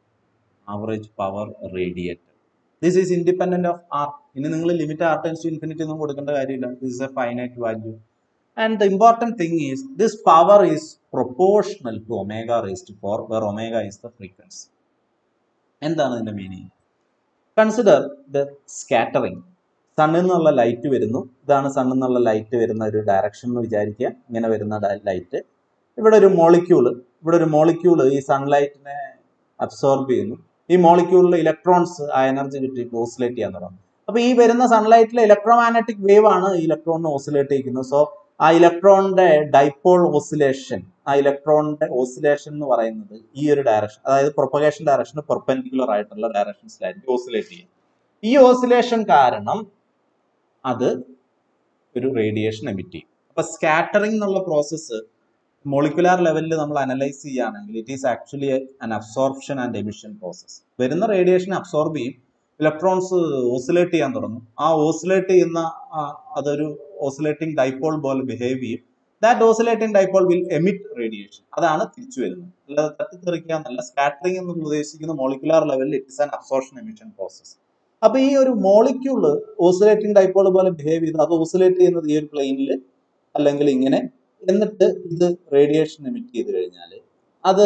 average power radiated this is independent of R ഇനി നിങ്ങൾ limit R tends to infinity ഒന്നും കൊടുക്കേണ്ട കാര്യമില്ല this is a finite value and the important thing is this power is proportional to omega raised four where omega is the frequency എന്താണ് ഇതിന്റെ meaning consider the scattering സണ്ണിൽ നിന്നുള്ള light വരുന്നു ഇതാണ് സണ്ണിൽ നിന്നുള്ള ലൈറ്റ് വരുന്ന ഒരു ഡയറക്ഷൻ എന്ന് വിചാരിക്കുക ഇങ്ങനെ വരുന്ന ലൈറ്റ് ഇവിടെ ഒരു മോളിക്യൂള് ഇവിടെ ഒരു മോളിക്യൂള് ഈ സൺലൈറ്റിനെ അബ്സോർബ് ചെയ്യുന്നു ഈ മോളിക്യൂളിൽ ഇലക്ട്രോൺസ് ആ എനർജി കിട്ടിയിട്ട് ഓസിലേറ്റ് ചെയ്യാൻ തുടങ്ങും അപ്പൊ ഈ വരുന്ന സൺലൈറ്റിലെ ഇലക്ട്രോമാഗ്നറ്റിക് വേവ് ആണ് ഈ ഇലക്ട്രോണിനെ ഓസിലേറ്റ് ചെയ്യുന്നത് സോ ആ ഇലക്ട്രോണിന്റെ ഡൈപോൾ ഓസിലേഷൻ ആ ഇലക്ട്രോണിന്റെ ഓസിലേഷൻ എന്ന് പറയുന്നത് ഈ ഒരു ഡയറക്ഷൻ അതായത് പ്രൊപ്പഗേഷൻ ഡയറക്ഷന് പെർപെൻഡിക്കുലർ ആയിട്ടുള്ള ഡയറക്ഷൻസിലായിരിക്കും ഓസിലേറ്റ് ചെയ്യുക ഈ ഓസിലേഷൻ കാരണം അത് ഒരു റേഡിയേഷൻ എമിറ്റ് ചെയ്യും അപ്പൊ സ്കാറ്ററിംഗ് എന്നുള്ള പ്രോസസ്സ് മോളിക്കുലാർ ലെവലിൽ നമ്മൾ അനലൈസ് ചെയ്യുകയാണെങ്കിൽ it is actually an absorption and emission process വരുന്ന റേഡിയേഷൻ അബ്സോർബ് ചെയ്യും ഇലക്ട്രോൺസ് ഓസിലേറ്റ് ചെയ്യാൻ തുടങ്ങും ആ ഓസിലേറ്റ് ചെയ്യുന്ന ആ, അതൊരു ഓസിലേറ്റിംഗ് ഡൈപോൾ പോലെ ബിഹേവ് ചെയ്യും that oscillating dipole will emit radiation അതാണ് തിരിച്ചു വരുന്നത് അല്ലാതെ തട്ടിത്തെറിക്കുക എന്നല്ല സ്കാറ്ററിംഗ് എന്ന് ഉദ്ദേശിക്കുന്ന മോളിക്കുലാർ ലെവലിൽ it's an absorption emission process അപ്പൊ ഈ ഒരു മോളിക്യൂള് ഓസിലേറ്റിംഗ് ഡൈപോൾ പോലെ ബിഹേവ് ചെയ്ത് അത് ഓസിലേറ്റ് ചെയ്യുന്നത് ഈ ഒരു പ്ലെയിനിൽ അല്ലെങ്കിൽ ഇങ്ങനെ എന്നിട്ട് ഇത് റേഡിയേഷൻ എമിറ്റ് ചെയ്ത് കഴിഞ്ഞാൽ അത്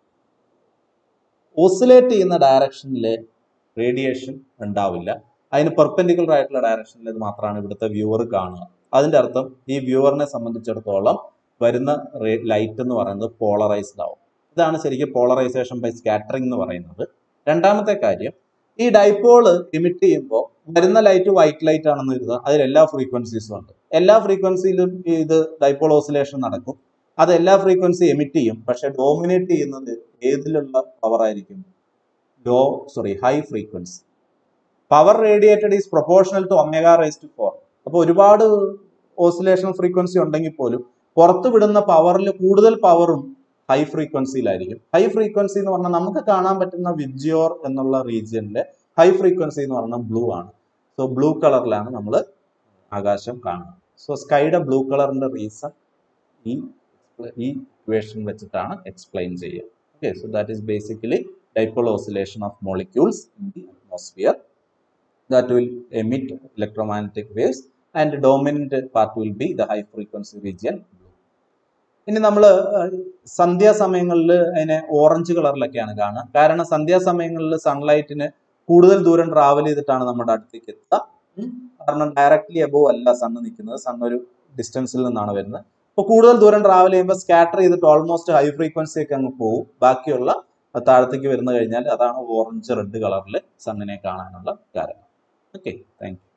ഓസിലേറ്റ് ചെയ്യുന്ന ഡയറക്ഷനിൽ റേഡിയേഷൻ ഉണ്ടാവില്ല അതിന് പെർപെൻഡിക്കുലർ ആയിട്ടുള്ള ഡയറക്ഷനിൽ ഇത് മാത്രമാണ് ഇവിടുത്തെ വ്യൂവർ കാണുക അതിന്റെ അർത്ഥം ഈ വ്യൂവറിനെ സംബന്ധിച്ചിടത്തോളം വരുന്ന ലൈറ്റ് എന്ന് പറയുന്നത് പോളറൈസ്ഡ് ആവും ഇതാണ് ശരിക്കും പോളറൈസേഷൻ ബൈ സ്കാറ്ററിംഗ് എന്ന് പറയുന്നത് രണ്ടാമത്തെ കാര്യം ഈ ഡൈപോള് എമിറ്റ് ചെയ്യുമ്പോൾ വരുന്ന ലൈറ്റ് വൈറ്റ് ലൈറ്റ് ആണെന്ന് കരുതുക അതിൽ എല്ലാ ഫ്രീക്വൻസീസും ഉണ്ട് എല്ലാ ഫ്രീക്വൻസിയിലും ഇത് ഡൈപോൾ ഓസിലേഷൻ നടക്കും അത് എല്ലാ ഫ്രീക്വൻസി എമിറ്റ് ചെയ്യും പക്ഷെ ഡോമിനേറ്റ് ചെയ്യുന്നത് ഏതിലുള്ള പവർ ആയിരിക്കും low sorry high frequency power radiated is proportional to omega raise to four അപ്പോൾ ഒരുപാട് ഓസിലേഷൻ ഫ്രീക്വൻസി ഉണ്ടെങ്കിൽ പോലും പുറത്ത് വിടുന്ന പവറിൽ കൂടുതൽ പവറും ഹൈ ഫ്രീക്വൻസിയിലായിരിക്കും ഹൈ ഫ്രീക്വൻസി എന്ന് പറഞ്ഞാൽ നമുക്ക് കാണാൻ പറ്റുന്ന വിബ്ജിയോർ എന്നുള്ള റീജിയനിലെ ഹൈ ഫ്രീക്വൻസി എന്ന് പറഞ്ഞാൽ ബ്ലൂ ആണ് സോ ബ്ലൂ കളറിലാണ് നമ്മൾ ആകാശം കാണുന്നത് സോ സ്കൈയുടെ ബ്ലൂ കളറിന്റെ റീസൺ ഈ ഈ ഇക്വേഷൻ വെച്ചിട്ടാണ് എക്സ്പ്ലെയിൻ ചെയ്യുക okay so that is basically dipole oscillation of molecules in the atmosphere that will emit electromagnetic waves and dominant part will be the high frequency region blue. ഇനി നമ്മൾ സന്ധ്യാസമയങ്ങളിൽ അതിനെ orange കളറിലൊക്കെയാണ് കാണുക കാരണം സന്ധ്യാസമയങ്ങളിൽ സൺലൈറ്റിന് കൂടുതൽ ദൂരം ട്രാവൽ ചെയ്തിട്ടാണ് നമ്മുടെ അടുത്തേക്ക് എത്തുക ഉം. കാരണം ഡയറക്ട്ലി അബോവ് അല്ല സണ്ണ് നിൽക്കുന്നത് സൺ ഒരു ഡിസ്റ്റൻസിൽ നിന്നാണ് വരുന്നത് അപ്പോൾ കൂടുതൽ ദൂരം ട്രാവൽ ചെയ്യുമ്പോൾ സ്കാറ്റർ ചെയ്തിട്ട് ഓൾമോസ്റ്റ് ഹൈ ഫ്രീക്വൻസി ഒക്കെ അങ്ങ് പോകും ബാക്കിയുള്ള താഴത്തേക്ക് വരുന്ന കഴിഞ്ഞാൽ അതാണ് ഓറഞ്ച് റെഡ് കളറിൽ സണ്ണിനെ കാണാനുള്ള കാരണം Okay, thank you.